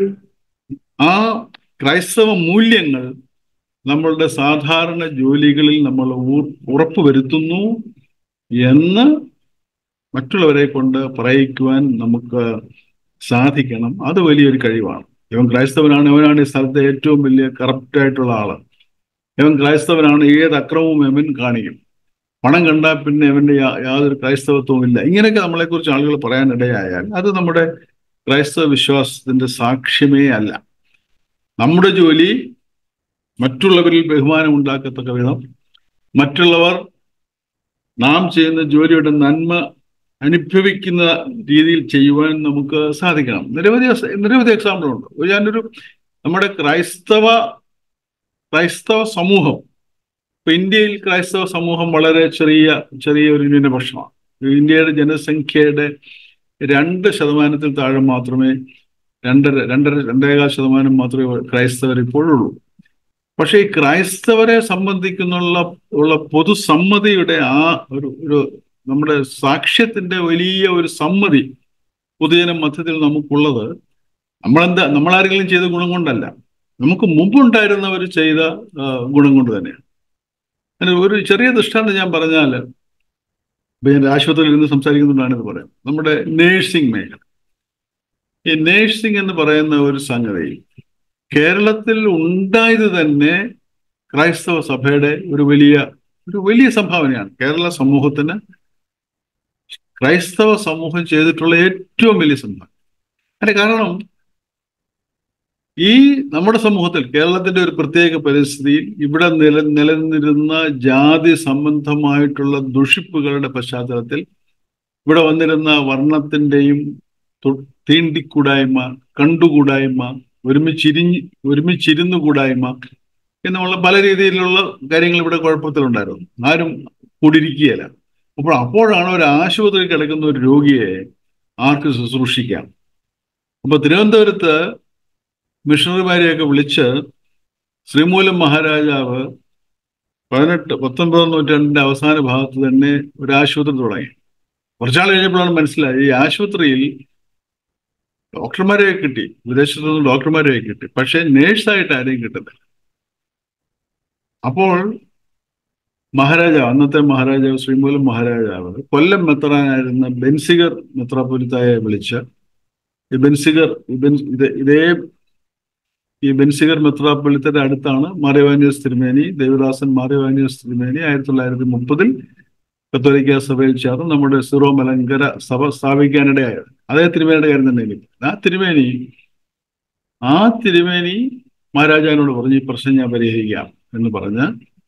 ആ ക്രൈസ്തവ മൂല്യങ്ങൾ നമ്മളുടെ സാധാരണ ജോലികളിൽ നമ്മൾ ഉറപ്പുവരുത്തുന്നു എന്ന് മറ്റുള്ളവരെ കൊണ്ട് പറയിക്കുവാൻ നമുക്ക് സാധിക്കണം അത് വലിയൊരു കഴിവാണ് ഇവൻ ക്രൈസ്തവനാണ് ഇവനാണ് ഈ സ്ഥലത്തെ ഏറ്റവും വലിയ കറപ്റ്റ് ആയിട്ടുള്ള ആള് ഇവൻ ക്രൈസ്തവനാണ് ഏത് അക്രമവും ഇവൻ കാണിക്കും പണം കണ്ടാൽ പിന്നെ ഇവന്റെ യാതൊരു ക്രൈസ്തവത്വവും ഇല്ല ഇങ്ങനെയൊക്കെ നമ്മളെക്കുറിച്ച് ആളുകൾ പറയാനിടയായാൽ അത് നമ്മുടെ ക്രൈസ്തവ വിശ്വാസത്തിന്റെ സാക്ഷ്യമേ അല്ല നമ്മുടെ ജോലി മറ്റുള്ളവരിൽ ബഹുമാനം ഉണ്ടാക്കത്തക്ക വിധം മറ്റുള്ളവർ നാം ചെയ്യുന്ന ജോലിയുടെ നന്മ അനുഭവിക്കുന്ന രീതിയിൽ ചെയ്യുവാൻ നമുക്ക് സാധിക്കണം നിരവധി നിരവധി എക്സാമ്പിളുണ്ട് ഞാനൊരു നമ്മുടെ ക്രൈസ്തവ ക്രൈസ്തവ സമൂഹം ഇപ്പൊ ഇന്ത്യയിൽ ക്രൈസ്തവ സമൂഹം വളരെ ചെറിയ ചെറിയ ഒരു ന്യൂനപക്ഷമാണ് ഇന്ത്യയുടെ ജനസംഖ്യയുടെ രണ്ട് ശതമാനത്തിൽ താഴെ മാത്രമേ രണ്ടര രണ്ടര രണ്ടേകാൽ ശതമാനം മാത്രമേ ക്രൈസ്തവർ ഇപ്പോഴുള്ളൂ പക്ഷെ ഈ ക്രൈസ്തവരെ സംബന്ധിക്കുന്നുള്ള ഉള്ള പൊതുസമ്മതിയുടെ ആ ഒരു ഒരു നമ്മുടെ സാക്ഷ്യത്തിന്റെ വലിയ ഒരു സമ്മതി പൊതുജന മധ്യത്തിൽ നമുക്കുള്ളത് നമ്മളെന്താ നമ്മളാരെങ്കിലും ചെയ്ത ഗുണം കൊണ്ടല്ല നമുക്ക് മുമ്പുണ്ടായിരുന്നവർ ചെയ്ത ഗുണം കൊണ്ട് തന്നെയാണ് ഒരു ചെറിയ ദൃഷ്ടാന്തം ഞാൻ പറഞ്ഞാൽ ഇപ്പൊ ഞാൻ ആശുപത്രിയിൽ ഇരുന്ന് സംസാരിക്കുന്നുണ്ടാണ് ഇത് പറയാം നമ്മുടെ നേഴ്സിംഗ് മേഖല ഈ നേഴ്സിംഗ് എന്ന് പറയുന്ന ഒരു സംഗതി കേരളത്തിൽ ഉണ്ടായത് തന്നെ ക്രൈസ്തവ സഭയുടെ ഒരു വലിയ ഒരു വലിയ സംഭാവനയാണ് കേരള സമൂഹത്തിന് ക്രൈസ്തവ സമൂഹം ചെയ്തിട്ടുള്ള ഏറ്റവും വലിയ സംഭാവന അതിന്റെ കാരണം ഈ നമ്മുടെ സമൂഹത്തിൽ കേരളത്തിന്റെ ഒരു പ്രത്യേക പരിസ്ഥിതിയിൽ ഇവിടെ നില നിലനിന്നിരുന്ന ജാതി സംബന്ധമായിട്ടുള്ള ദുഷിപ്പുകളുടെ പശ്ചാത്തലത്തിൽ ഇവിടെ വന്നിരുന്ന വർണ്ണത്തിന്റെയും തൊ- തീണ്ടിക്കൂടായ്മ കണ്ടുകൂടായ്മ ഒരുമിച്ചിരിഞ്ഞ് ഒരുമിച്ചിരുന്നു കൂടായ്മ എന്നുള്ള പല രീതിയിലുള്ള കാര്യങ്ങൾ ഇവിടെ കുഴപ്പത്തിലുണ്ടായിരുന്നു ആരും കൂടിയിരിക്കുകയല്ല അപ്പോൾ അപ്പോഴാണ് ഒരു ആശുപത്രിയിൽ കിടക്കുന്ന ഒരു രോഗിയെ ആർക്ക് ശുശ്രൂഷിക്കാം അപ്പൊ തിരുവനന്തപുരത്ത് മിഷണറിമാരെയൊക്കെ വിളിച്ച് ശ്രീമൂലം മഹാരാജാവ് പതിനെട്ട് പത്തൊൻപതാം നൂറ്റാണ്ടിന്റെ അവസാന ഭാഗത്ത് തന്നെ ഒരു ആശുപത്രി തുടങ്ങി കുറച്ചാൾ കഴിഞ്ഞപ്പോഴാണ് മനസ്സിലായി ഈ ആശുപത്രിയിൽ ഡോക്ടർമാരെ കിട്ടി വിദേശത്തു നിന്ന് ഡോക്ടർമാരെ കിട്ടി പക്ഷെ നേഴ്സായിട്ട് ആരെയും കിട്ടുന്നില്ല അപ്പോൾ മഹാരാജാവ് അന്നത്തെ മഹാരാജാവ് ശ്രീമൂലം മഹാരാജാവ് കൊല്ലം മെത്രാനായിരുന്ന ബെൻസിഗർ മെത്രാപൊലിത്തായെ വിളിച്ച് ഈ ബെൻസിഗർ ഈ ബെൻ- ഇത് ഇതേ ഈ ബെൻസിഗർ മെത്രാപ്പൊലിത്തയുടെ അടുത്താണ് മാറിവാനിയസ് തിരുമേനി ദേവദാസൻ മാറിവാനിയസ് തിരുമേനി ആയിരത്തി തൊള്ളായിരത്തി മുപ്പതിൽ കത്തോലിക്ക സഭയിൽ ചേർന്ന് നമ്മുടെ സിറോ മലങ്കര സഭ സ്ഥാപിക്കാനിടയായത് അതേ തിരുമേനിയുടെ കാര്യം തന്നെ എനിക്ക് ആ തിരുമേനി ആ തിരുമേനി മഹാരാജാവിനോട് പറഞ്ഞു ഈ പ്രശ്നം ഞാൻ പരിഹരിക്കാം എന്ന് പറഞ്ഞ്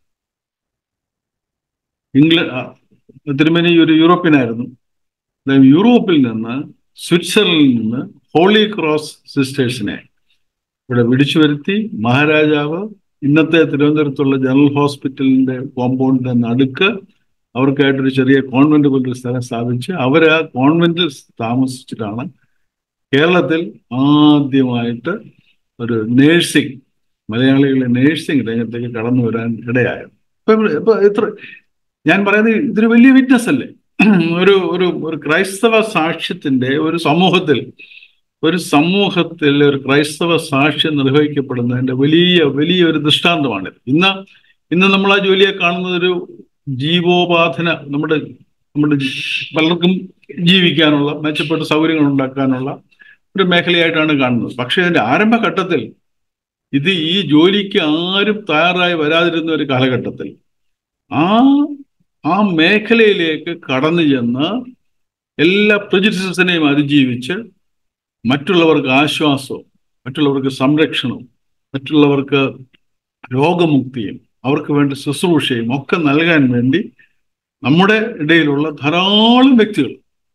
ഇംഗ്ലണ്ട് തിരുമേനി ഒരു യൂറോപ്യനായിരുന്നു അതായത് യൂറോപ്പിൽ നിന്ന് സ്വിറ്റ്സർലൻഡിൽ നിന്ന് ഹോളി ക്രോസ് സിസ്റ്റേഴ്സിനെ ഇവിടെ വിളിച്ചു വരുത്തി മഹാരാജാവ് ഇന്നത്തെ തിരുവനന്തപുരത്തുള്ള ജനറൽ ഹോസ്പിറ്റലിന്റെ കോമ്പൗണ്ടിന്റെ നടുക്ക് അവർക്കായിട്ടൊരു ചെറിയ കോൺവെന്റ് പോലൊരു സ്ഥലം സ്ഥാപിച്ച് അവർ ആ കോൺവെന്റിൽ താമസിച്ചിട്ടാണ് കേരളത്തിൽ ആദ്യമായിട്ട് ഒരു നേഴ്സിംഗ് മലയാളികളെ നേഴ്സിംഗ് രംഗത്തേക്ക് കടന്നു വരാൻ ഇടയായത് ഇപ്പൊ ഇവിടെ- ഇപ്പൊ ഇത്ര ഞാൻ പറയുന്നത് ഇതൊരു വലിയ വിറ്റ്നസ് അല്ലേ ഒരു ഒരു ഒരു ക്രൈസ്തവ സാക്ഷ്യത്തിന്റെ ഒരു സമൂഹത്തിൽ ഒരു സമൂഹത്തിൽ ഒരു ക്രൈസ്തവ സാക്ഷ്യം നിർവഹിക്കപ്പെടുന്നതിന്റെ വലിയ വലിയ ഒരു ദൃഷ്ടാന്തമാണിത് ഇന്ന് ഇന്ന് നമ്മൾ ആ ജോലിയെ കാണുന്നത് ഒരു ജീവോപാധന നമ്മുടെ നമ്മുടെ പലർക്കും ജീവിക്കാനുള്ള മെച്ചപ്പെട്ട സൗകര്യങ്ങൾ ഉണ്ടാക്കാനുള്ള ഒരു മേഖലയായിട്ടാണ് കാണുന്നത് പക്ഷെ അതിന്റെ ആരംഭഘട്ടത്തിൽ ഇത് ഈ ജോലിക്ക് ആരും തയ്യാറായി വരാതിരുന്ന ഒരു കാലഘട്ടത്തിൽ ആ ആ മേഖലയിലേക്ക് കടന്നു ചെന്ന് എല്ലാ പ്രജുഡിസസിനെയും അതിജീവിച്ച് മറ്റുള്ളവർക്ക് ആശ്വാസവും മറ്റുള്ളവർക്ക് സംരക്ഷണവും മറ്റുള്ളവർക്ക് രോഗമുക്തിയും അവർക്ക് വേണ്ട ശുശ്രൂഷയും ഒക്കെ നൽകാൻ വേണ്ടി നമ്മുടെ ഇടയിലുള്ള ധാരാളം വ്യക്തികൾ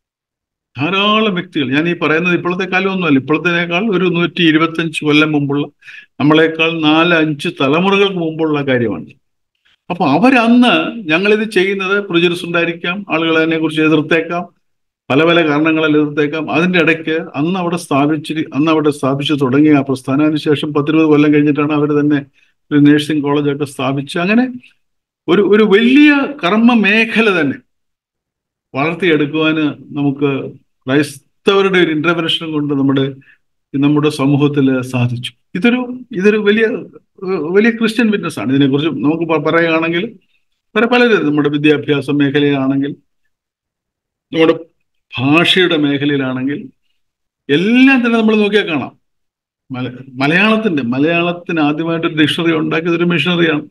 ധാരാളം വ്യക്തികൾ ഞാൻ ഈ പറയുന്നത് ഇപ്പോഴത്തെ കാലമൊന്നുമല്ല ഇപ്പോഴത്തേക്കാൾ ഒരു നൂറ്റി ഇരുപത്തഞ്ച് കൊല്ലം മുമ്പുള്ള നമ്മളെക്കാൾ നാല് അഞ്ച് തലമുറകൾക്ക് മുമ്പുള്ള കാര്യമാണ് അപ്പൊ അവരന്ന് ഞങ്ങളിത് ചെയ്യുന്നത് പ്രൊജുഡസ് ഉണ്ടായിരിക്കാം ആളുകൾ അതിനെ കുറിച്ച് എതിർത്തേക്കാം പല പല കാരണങ്ങളാൽ എതിർത്തേക്കാം അതിന്റെ ഇടയ്ക്ക് അന്ന് അവിടെ സ്ഥാപിച്ച് അന്ന് അവിടെ സ്ഥാപിച്ചു തുടങ്ങിയ ആ പ്രസ്ഥാനം അതിനുശേഷം പത്തിരുപത് കൊല്ലം കഴിഞ്ഞിട്ടാണ് അവർ തന്നെ ഒരു നഴ്സിംഗ് കോളേജൊക്കെ സ്ഥാപിച്ച് അങ്ങനെ ഒരു ഒരു വലിയ കർമ്മ മേഖല തന്നെ വളർത്തിയെടുക്കുവാന് നമുക്ക് ക്രൈസ്തവരുടെ ഒരു ഇന്റർവെൻഷൻ കൊണ്ട് നമ്മുടെ നമ്മുടെ സമൂഹത്തിൽ സാധിച്ചു ഇതൊരു ഇതൊരു വലിയ ഏഹ് വലിയ ക്രിസ്ത്യൻ വിറ്റ്നസ് ആണ് ഇതിനെക്കുറിച്ച് നമുക്ക് പ- പറയുകയാണെങ്കിൽ പല പലരും നമ്മുടെ വിദ്യാഭ്യാസ മേഖലയിലാണെങ്കിൽ നമ്മുടെ ഭാഷയുടെ മേഖലയിലാണെങ്കിൽ എല്ലാം തന്നെ നമ്മൾ നോക്കിയാൽ കാണാം മല മലയാളത്തിന്റെ മലയാളത്തിന് ആദ്യമായിട്ട് ഡിക്ഷണറി ഉണ്ടാക്കിയത് ഒരു മിഷണറിയാണ്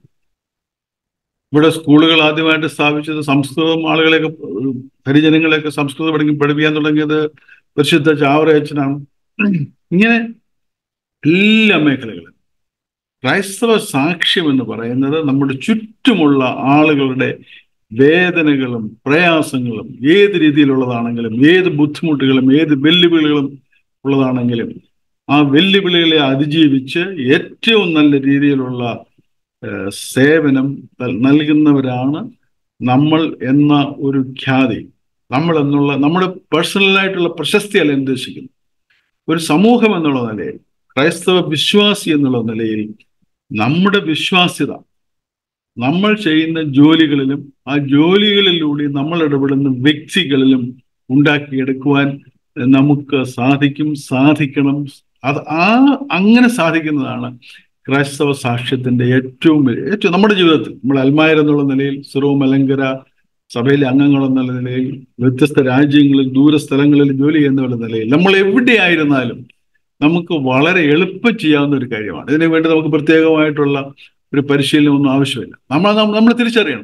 ഇവിടെ സ്കൂളുകൾ ആദ്യമായിട്ട് സ്ഥാപിച്ചത് സംസ്കൃതം ആളുകളെയൊക്കെ ഏഹ് ഹരിജനങ്ങളെയൊക്കെ സംസ്കൃതം പഠിക്കും പഠിപ്പിക്കാൻ തുടങ്ങിയത് പരിശുദ്ധ ചാവറയച്ചനാണ് ഇങ്ങനെ എല്ലാ മേഖലകളും ക്രൈസ്തവ സാക്ഷ്യം എന്ന് പറയുന്നത് നമ്മുടെ ചുറ്റുമുള്ള ആളുകളുടെ വേദനകളും പ്രയാസങ്ങളും ഏത് രീതിയിലുള്ളതാണെങ്കിലും ഏത് ബുദ്ധിമുട്ടുകളും ഏത് വെല്ലുവിളികളും ഉള്ളതാണെങ്കിലും ആ വെല്ലുവിളികളെ അതിജീവിച്ച് ഏറ്റവും നല്ല രീതിയിലുള്ള ഏഹ്, സേവനം നൽ- നൽകുന്നവരാണ് നമ്മൾ എന്ന ഒരു ഖ്യാതി നമ്മൾ എന്നുള്ള നമ്മുടെ പേഴ്സണലായിട്ടുള്ള പ്രശസ്തിയല്ല ഞാൻ ഉദ്ദേശിക്കുന്നത് ഒരു സമൂഹം എന്നുള്ള നിലയിൽ ക്രൈസ്തവ വിശ്വാസി എന്നുള്ള നിലയിൽ നമ്മുടെ വിശ്വാസ്യത നമ്മൾ ചെയ്യുന്ന ജോലികളിലും ആ ജോലികളിലൂടെ നമ്മൾ ഇടപെടുന്ന വ്യക്തികളിലും ഉണ്ടാക്കിയെടുക്കുവാൻ നമുക്ക് സാധിക്കും സാധിക്കണം അത് ആ അങ്ങനെ സാധിക്കുന്നതാണ് ക്രൈസ്തവ സാക്ഷ്യത്തിന്റെ ഏറ്റവും വലിയ ഏറ്റവും നമ്മുടെ ജീവിതത്തിൽ നമ്മൾ അൽമായർ എന്നുള്ള നിലയിൽ സിറോ മലങ്കര സഭയിലെ അംഗങ്ങൾ എന്നുള്ള നിലയിൽ വ്യത്യസ്ത രാജ്യങ്ങളിൽ ദൂരസ്ഥലങ്ങളിൽ ജോലി ചെയ്യുന്നവരുടെ നിലയിൽ നമ്മൾ എവിടെയായിരുന്നാലും നമുക്ക് വളരെ എളുപ്പം ചെയ്യാവുന്ന ഒരു കാര്യമാണ് ഇതിനു വേണ്ടി നമുക്ക് പ്രത്യേകമായിട്ടുള്ള ഒരു പരിശീലനമൊന്നും ആവശ്യമില്ല നമ്മൾ നമ്മൾ തിരിച്ചറിയണം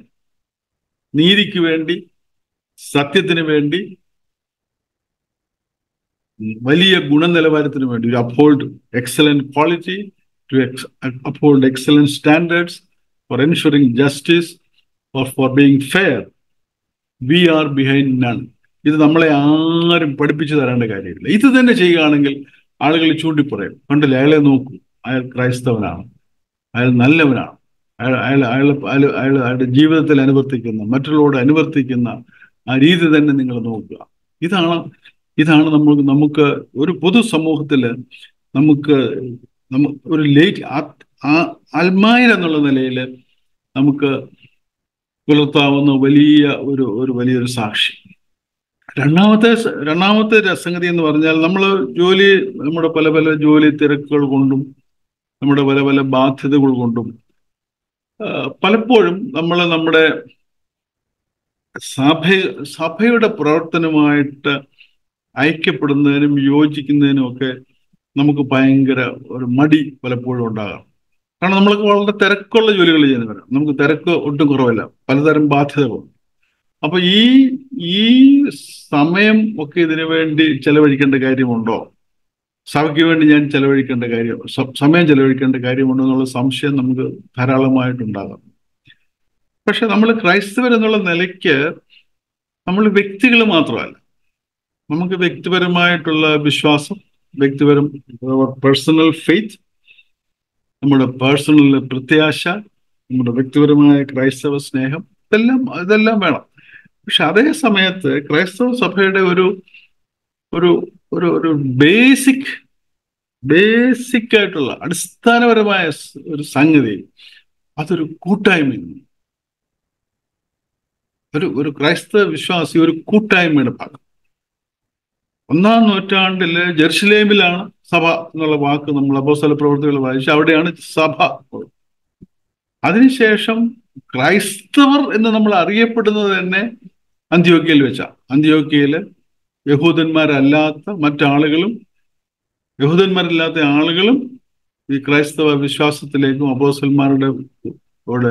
നീതിക്ക് വേണ്ടി സത്യത്തിന് വേണ്ടി വലിയ ഗുണനിലവാരത്തിന് വേണ്ടി ഒരു uphold excellent quality to uphold excellent standards for ensuring justice or for being fair we are behind none ഇത് നമ്മളെ ആരും പഠിപ്പിച്ചു തരേണ്ട കാര്യമില്ല ഇത് തന്നെ ചെയ്യുകയാണെങ്കിൽ ആളുകൾ ചൂണ്ടിപ്പറയും കണ്ടില്ല അയാളെ നോക്കൂ അയാൾ ക്രൈസ്തവനാണ് അയാൾ നല്ലവനാണ് അയാൾ അയാൾ അയാൾ അയാൾ അയാൾ അയാളുടെ ജീവിതത്തിൽ അനുവർത്തിക്കുന്ന മറ്റുള്ളവരോട് അനുവർത്തിക്കുന്ന ആ രീതി തന്നെ നിങ്ങൾ നോക്കുക ഇതാണ് ഇതാണ് നമ്മൾ നമുക്ക് ഒരു പൊതുസമൂഹത്തിൽ നമുക്ക് നമ്മ ഒരു ലേറ്റ് അൽമായർ എന്നുള്ള നിലയിൽ നമുക്ക് പുലർത്താവുന്ന വലിയ ഒരു ഒരു വലിയൊരു സാക്ഷി രണ്ടാമത്തെ സ- രണ്ടാമത്തെ സംഗതി എന്ന് പറഞ്ഞാൽ നമ്മൾ ജോലി നമ്മുടെ പല പല ജോലി തിരക്കുകൾ കൊണ്ടും നമ്മുടെ പല പല ബാധ്യതകൾ കൊണ്ടും ആ, പലപ്പോഴും നമ്മൾ നമ്മുടെ സഭ സഭയുടെ പ്രവർത്തനമായിട്ട് ഐക്യപ്പെടുന്നതിനും യോജിക്കുന്നതിനും ഒക്കെ നമുക്ക് ഭയങ്കര ഒരു മടി പലപ്പോഴും ഉണ്ടാകാം കാരണം നമ്മൾക്ക് വളരെ തിരക്കുള്ള ജോലികൾ ചെയ്യുന്നവരാണ് നമുക്ക് തിരക്ക് ഒട്ടും കുറവല്ല പലതരം ബാധ്യതകളുണ്ട് അപ്പൊ ഈ ഈ സമയം ഒക്കെ ഇതിനു വേണ്ടി ചെലവഴിക്കേണ്ട കാര്യമുണ്ടോ സഭയ്ക്ക് വേണ്ടി ഞാൻ ചെലവഴിക്കേണ്ട കാര്യം സ- സമയം ചെലവഴിക്കേണ്ട കാര്യമുണ്ടോ എന്നുള്ള സംശയം നമുക്ക് ധാരാളമായിട്ടുണ്ടാകാം പക്ഷെ നമ്മൾ ക്രൈസ്തവർ എന്നുള്ള നിലയ്ക്ക് നമ്മൾ വ്യക്തികൾ മാത്രമല്ല നമുക്ക് വ്യക്തിപരമായിട്ടുള്ള വിശ്വാസം വ്യക്തിപരം പേഴ്സണൽ ഫെയ്ത്ത് നമ്മുടെ പേഴ്സണൽ പ്രത്യാശ നമ്മുടെ വ്യക്തിപരമായ ക്രൈസ്തവ സ്നേഹം ഇതെല്ലാം ഇതെല്ലാം വേണം പക്ഷെ അതേ സമയത്ത് ക്രൈസ്തവ സഭയുടെ ഒരു ഒരു ഒരു ഒരു ബേസിക് ബേസിക് ആയിട്ടുള്ള അടിസ്ഥാനപരമായ സ് ഒരു സംഗതി അതൊരു കൂട്ടായ്മയാണ് ഒരു ഒരു ക്രൈസ്തവ വിശ്വാസി ഒരു കൂട്ടായ്മയുടെ ഭാഗം ഒന്നാം നൂറ്റാണ്ടില് ജെറുസലേമിലാണ് സഭ എന്നുള്ള വാക്ക് നമ്മൾ അപ്പോസ്തല പ്രവർത്തികൾ വായിച്ചു അവിടെയാണ് സഭ ഉള്ളത്. അതിനുശേഷം ക്രൈസ്തവർ എന്ന് നമ്മൾ അറിയപ്പെടുന്നത് തന്നെ അന്ത്യോക്യയിൽ വെച്ചാണ് അന്ത്യോക്യയില് യഹൂദന്മാരല്ലാത്ത മറ്റാളുകളും യഹൂദന്മാരല്ലാത്ത ആളുകളും ഈ ക്രൈസ്തവ വിശ്വാസത്തിലേക്കും അപ്പോസന്മാരുടെ കൂടെ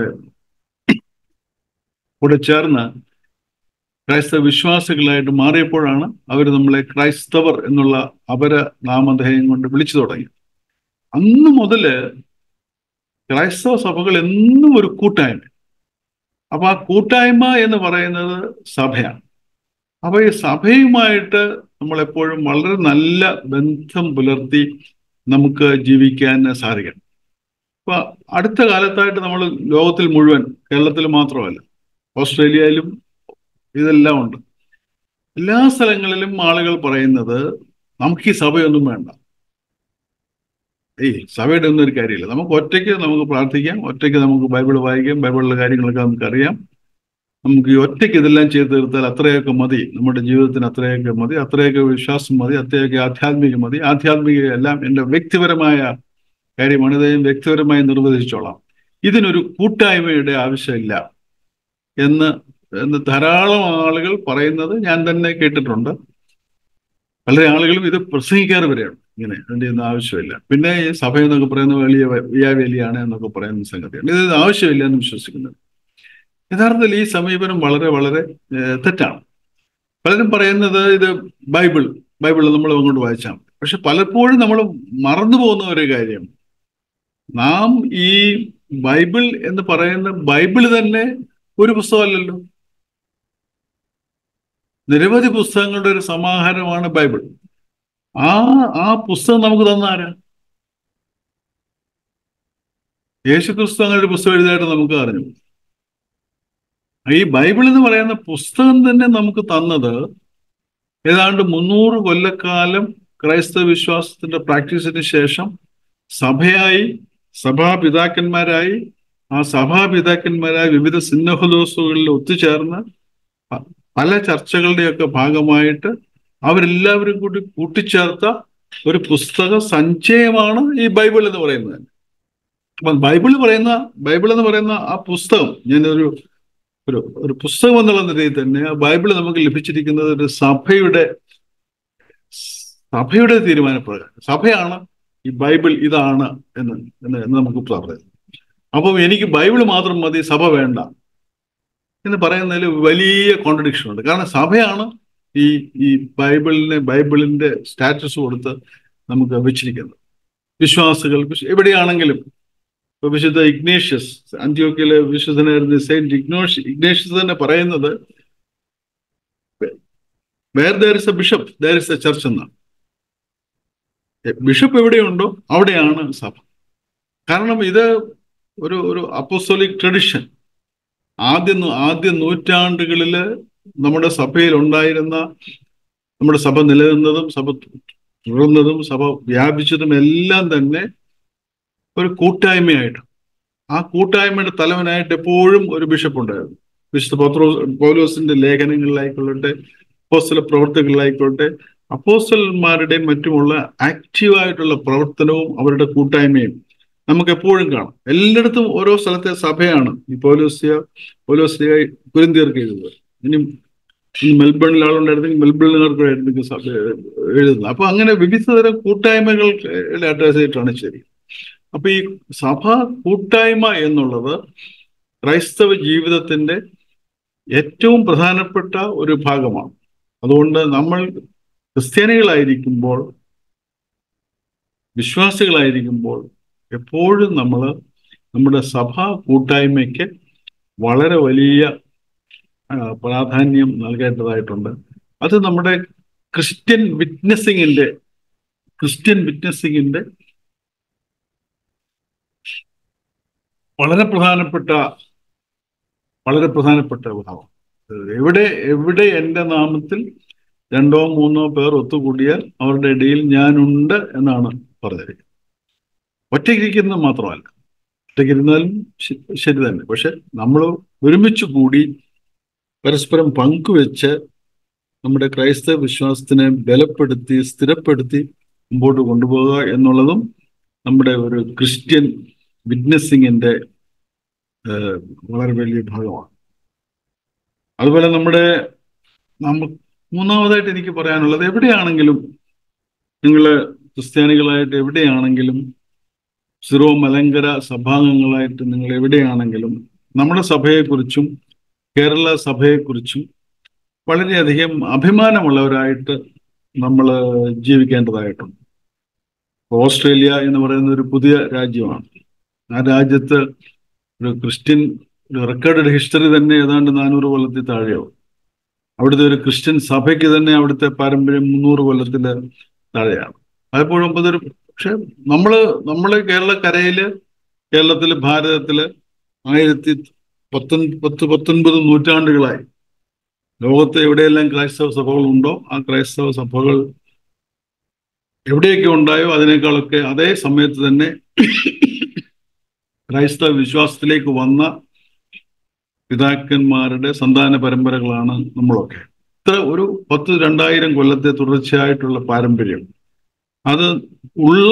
കൂടെ ചേർന്ന് ക്രൈസ്തവ വിശ്വാസികളായിട്ട് മാറിയപ്പോഴാണ് അവർ നമ്മളെ ക്രൈസ്തവർ എന്നുള്ള അപര നാമധേയം കൊണ്ട് വിളിച്ചു തുടങ്ങി അന്ന് മുതല് ക്രൈസ്തവ സഭകൾ എന്നും ഒരു കൂട്ടായ്മ അപ്പൊ ആ കൂട്ടായ്മ എന്ന് പറയുന്നത് സഭയാണ് അപ്പൊ ഈ സഭയുമായിട്ട് നമ്മളെപ്പോഴും വളരെ നല്ല ബന്ധം പുലർത്തി നമുക്ക് ജീവിക്കാൻ സാധിക്കണം അപ്പൊ അടുത്ത കാലത്തായിട്ട് നമ്മൾ ലോകത്തിൽ മുഴുവൻ കേരളത്തിൽ മാത്രമല്ല ഓസ്ട്രേലിയയിലും ഇതെല്ലാം ഉണ്ട് എല്ലാ സ്ഥലങ്ങളിലും ആളുകൾ പറയുന്നത് നമുക്ക് ഈ സഭയൊന്നും വേണ്ട ഏയ് സഭയുടെ ഒന്നും ഒരു കാര്യമില്ല നമുക്ക് ഒറ്റയ്ക്ക് നമുക്ക് പ്രാർത്ഥിക്കാം ഒറ്റയ്ക്ക് നമുക്ക് ബൈബിൾ വായിക്കാം ബൈബിളിലെ കാര്യങ്ങളൊക്കെ നമുക്കറിയാം നമുക്ക് ഈ ഒറ്റയ്ക്ക് ഇതെല്ലാം ചെയ്തു തീർത്താൽ അത്രയൊക്കെ മതി നമ്മുടെ ജീവിതത്തിന് അത്രയൊക്കെ മതി അത്രയൊക്കെ വിശ്വാസം മതി അത്രയൊക്കെ ആധ്യാത്മികം മതി ആധ്യാത്മിക എല്ലാം എൻ്റെ വ്യക്തിപരമായ കാര്യമാണ് ഇത് ഞാൻ വ്യക്തിപരമായി നിർവചിച്ചോളാം ഇതിനൊരു കൂട്ടായ്മയുടെ ആവശ്യമില്ല എന്ന് എന്ന് ധാരാളം ആളുകൾ പറയുന്നത് ഞാൻ തന്നെ കേട്ടിട്ടുണ്ട് പല ആളുകളും ഇത് പ്രസംഗിക്കാറ് വരെയാണ് ഇങ്ങനെ അതിന്റെ ഒന്നും ആവശ്യമില്ല പിന്നെ ഈ സഭ എന്നൊക്കെ പറയുന്ന വലിയ വിയാവേലിയാണ് എന്നൊക്കെ പറയുന്ന സംഗതിയാണ് ഇത് ആവശ്യമില്ല എന്ന് വിശ്വസിക്കുന്നത് യഥാർത്ഥത്തിൽ ഈ സമീപനം വളരെ വളരെ ഏഹ്, തെറ്റാണ് പലരും പറയുന്നത് ഇത് ബൈബിൾ ബൈബിൾ നമ്മൾ അങ്ങോട്ട് വായിച്ചാൽ മതി പക്ഷെ പലപ്പോഴും നമ്മൾ മറന്നു പോകുന്ന ഒരു കാര്യം നാം ഈ ബൈബിൾ എന്ന് പറയുന്ന ബൈബിൾ തന്നെ ഒരു പുസ്തകമല്ലല്ലോ നിരവധി പുസ്തകങ്ങളുടെ ഒരു സമാഹാരമാണ് ബൈബിൾ ആ ആ പുസ്തകം നമുക്ക് തന്നാരാ യേശു ക്രിസ്തു അങ്ങനെ ഒരു പുസ്തകം എഴുതിയായിട്ട് നമുക്ക് അറിഞ്ഞു ഈ ബൈബിൾ എന്ന് പറയുന്ന പുസ്തകം തന്നെ നമുക്ക് തന്നത് ഏതാണ്ട് മുന്നൂറ് കൊല്ലക്കാലം ക്രൈസ്തവ വിശ്വാസത്തിന്റെ പ്രാക്ടീസിന് ശേഷം സഭയായി സഭാപിതാക്കന്മാരായി ആ സഭാപിതാക്കന്മാരായ വിവിധ സിന്നഹദോസുകളിൽ ഒത്തുചേർന്ന് പ- പല ചർച്ചകളുടെയൊക്കെ ഭാഗമായിട്ട് അവരെല്ലാവരും കൂടി കൂട്ടിച്ചേർത്ത ഒരു പുസ്തക സഞ്ചയമാണ് ഈ ബൈബിൾ എന്ന് പറയുന്നത് അപ്പൊ ബൈബിൾ പറയുന്ന ബൈബിൾ എന്ന് പറയുന്ന ആ പുസ്തകം ഞാനൊരു ഒരു ഒരു പുസ്തകം എന്നുള്ള നിലയിൽ തന്നെ ആ ബൈബിൾ നമുക്ക് ലഭിച്ചിരിക്കുന്നത് ഒരു സഭയുടെ സഭയുടെ തീരുമാനപ്രകാരം സഭയാണ് ഈ ബൈബിൾ ഇതാണ് എന്ന് എന്ന് എന്ന് നമുക്ക് പറയാം അപ്പം എനിക്ക് ബൈബിൾ മാത്രം മതി സഭ വേണ്ട എന്ന് പറയുന്നതിൽ വലിയ കോൺട്രഡിക്ഷൻ ഉണ്ട് കാരണം സഭയാണ് ഈ ഈ ബൈബിളിനെ ബൈബിളിന്റെ സ്റ്റാറ്റസ് കൊടുത്ത് നമുക്ക് വെച്ചിരിക്കുന്നത് വിശ്വാസികൾ വിശ്- എവിടെയാണെങ്കിലും ഇപ്പൊ വിശുദ്ധ ഇഗ്നേഷ്യസ് അന്ത്യോക്കിയിലെ വിശുദ്ധനായിരുന്ന സെയിന്റ് ഇഗ്നോഷ് ഇഗ്നേഷ്യസ് തന്നെ പറയുന്നത് where there is a bishop there is a church എന്നാണ് ബിഷപ്പ് എവിടെയുണ്ടോ അവിടെയാണ് സഭ കാരണം ഇത് ഒരു ഒരു അപ്പോസ്തോലിക് ട്രഡിഷൻ ആദ്യ നൂ- ആദ്യ നൂറ്റാണ്ടുകളിൽ നമ്മുടെ സഭയിൽ ഉണ്ടായിരുന്ന നമ്മുടെ സഭ നിലനിന്നതും സഭ തുടർന്നതും സഭ വ്യാപിച്ചതും എല്ലാം തന്നെ ഒരു കൂട്ടായ്മയായിട്ട് ആ കൂട്ടായ്മയുടെ തലവനായിട്ട് എപ്പോഴും ഒരു ബിഷപ്പ് ഉണ്ടായിരുന്നു വിശുദ്ധ പത്രോ പൗലോസിന്റെ ലേഖനങ്ങളിലായിക്കൊള്ളട്ടെ അപ്പോസ്തല പ്രവർത്തികളിലായിക്കൊള്ളട്ടെ അപ്പോസ്റ്റലന്മാരുടെയും മറ്റുമുള്ള ആക്റ്റീവായിട്ടുള്ള പ്രവർത്തനവും അവരുടെ കൂട്ടായ്മയും നമുക്ക് എപ്പോഴും കാണാം എല്ലായിടത്തും ഓരോ സ്ഥലത്തെ സഭയാണ് ഈ പൗലോസിയ പൗലോസിയ കുരിന്തിയർക്ക് എഴുതുന്നത് ഇനി ഇനി മെൽബണിൽ ആളുണ്ടായിരുന്നെങ്കിൽ മെൽബണിലുകാർക്കായിരുന്നു സഭ എഴുതുന്നത് അപ്പൊ അങ്ങനെ വിവിധ തരം കൂട്ടായ്മകൾ അറ്റാച്ച് ചെയ്തിട്ടാണ് ശരി അപ്പൊ ഈ സഭ കൂട്ടായ്മ എന്നുള്ളത് ക്രൈസ്തവ ജീവിതത്തിന്റെ ഏറ്റവും പ്രധാനപ്പെട്ട ഒരു ഭാഗമാണ് അതുകൊണ്ട് നമ്മൾ ക്രിസ്ത്യാനികളായിരിക്കുമ്പോൾ വിശ്വാസികളായിരിക്കുമ്പോൾ എപ്പോഴും നമ്മൾ നമ്മുടെ സഭാ കൂട്ടായ്മയ്ക്ക് വളരെ വലിയ ആ, പ്രാധാന്യം നൽകേണ്ടതായിട്ടുണ്ട് അത് നമ്മുടെ ക്രിസ്ത്യൻ വിറ്റ്നസിങ്ങിന്റെ ക്രിസ്ത്യൻ വിറ്റ്നസിങ്ങിന്റെ വളരെ പ്രധാനപ്പെട്ട വളരെ പ്രധാനപ്പെട്ട ഭാവം എവിടെ എവിടെ എൻ്റെ നാമത്തിൽ രണ്ടോ മൂന്നോ പേർ ഒത്തുകൂടിയാൽ അവരുടെ ഇടയിൽ ഞാനുണ്ട് എന്നാണ് പറഞ്ഞത് ഒറ്റയ്ക്കിരിക്കുന്നത് മാത്രമല്ല ഒറ്റയ്ക്കിരുന്നാലും ശ- ശരി തന്നെ പക്ഷെ നമ്മൾ ഒരുമിച്ച് കൂടി പരസ്പരം പങ്കുവെച്ച് നമ്മുടെ ക്രൈസ്തവ വിശ്വാസത്തിനെ ബലപ്പെടുത്തി സ്ഥിരപ്പെടുത്തി മുമ്പോട്ട് കൊണ്ടുപോകുക എന്നുള്ളതും നമ്മുടെ ഒരു ക്രിസ്ത്യൻ വിറ്റ്നസിങ്ങിന്റെ ഏഹ്, വളരെ വലിയ ഭാഗമാണ് അതുപോലെ നമ്മുടെ നമ്മ മൂന്നാമതായിട്ട് എനിക്ക് പറയാനുള്ളത് എവിടെയാണെങ്കിലും നിങ്ങൾ ക്രിസ്ത്യാനികളായിട്ട് എവിടെയാണെങ്കിലും സിറോ മലങ്കര സഭാംഗങ്ങളായിട്ട് നിങ്ങൾ എവിടെയാണെങ്കിലും നമ്മുടെ സഭയെക്കുറിച്ചും കേരള സഭയെക്കുറിച്ചും വളരെയധികം അഭിമാനമുള്ളവരായിട്ട് നമ്മൾ ജീവിക്കേണ്ടതായിട്ടുണ്ട് ഓസ്ട്രേലിയ എന്ന് പറയുന്ന ഒരു പുതിയ രാജ്യമാണ് ആ രാജ്യത്ത് ഒരു ക്രിസ്ത്യൻ ഒരു റെക്കോർഡഡ് ഹിസ്റ്ററി തന്നെ ഏതാണ്ട് നാനൂറ് കൊല്ലത്തിൽ താഴെയാവും അവിടുത്തെ ഒരു ക്രിസ്ത്യൻ സഭയ്ക്ക് തന്നെ അവിടുത്തെ പാരമ്പര്യം മുന്നൂറ് കൊല്ലത്തിൽ താഴെയാണ് പലപ്പോഴും അതൊരു പക്ഷെ നമ്മള് നമ്മള് കേരളക്കരയില് കേരളത്തില് ഭാരതത്തില് ആയിരത്തി പത്തൊൻ പത്ത് പത്തൊൻപത് നൂറ്റാണ്ടുകളായി ലോകത്ത് എവിടെയെല്ലാം ക്രൈസ്തവ സഭകളുണ്ടോ ആ ക്രൈസ്തവ സഭകൾ എവിടെയൊക്കെ ഉണ്ടായോ അതിനേക്കാളൊക്കെ അതേ സമയത്ത് തന്നെ ക്രൈസ്തവ വിശ്വാസത്തിലേക്ക് വന്ന പിതാക്കന്മാരുടെ സന്താന പരമ്പരകളാണ് നമ്മളൊക്കെ ഇത്ര ഒരു പത്ത് രണ്ടായിരം കൊല്ലത്തെ തുടർച്ചയായിട്ടുള്ള പാരമ്പര്യം അത് ഉള്ള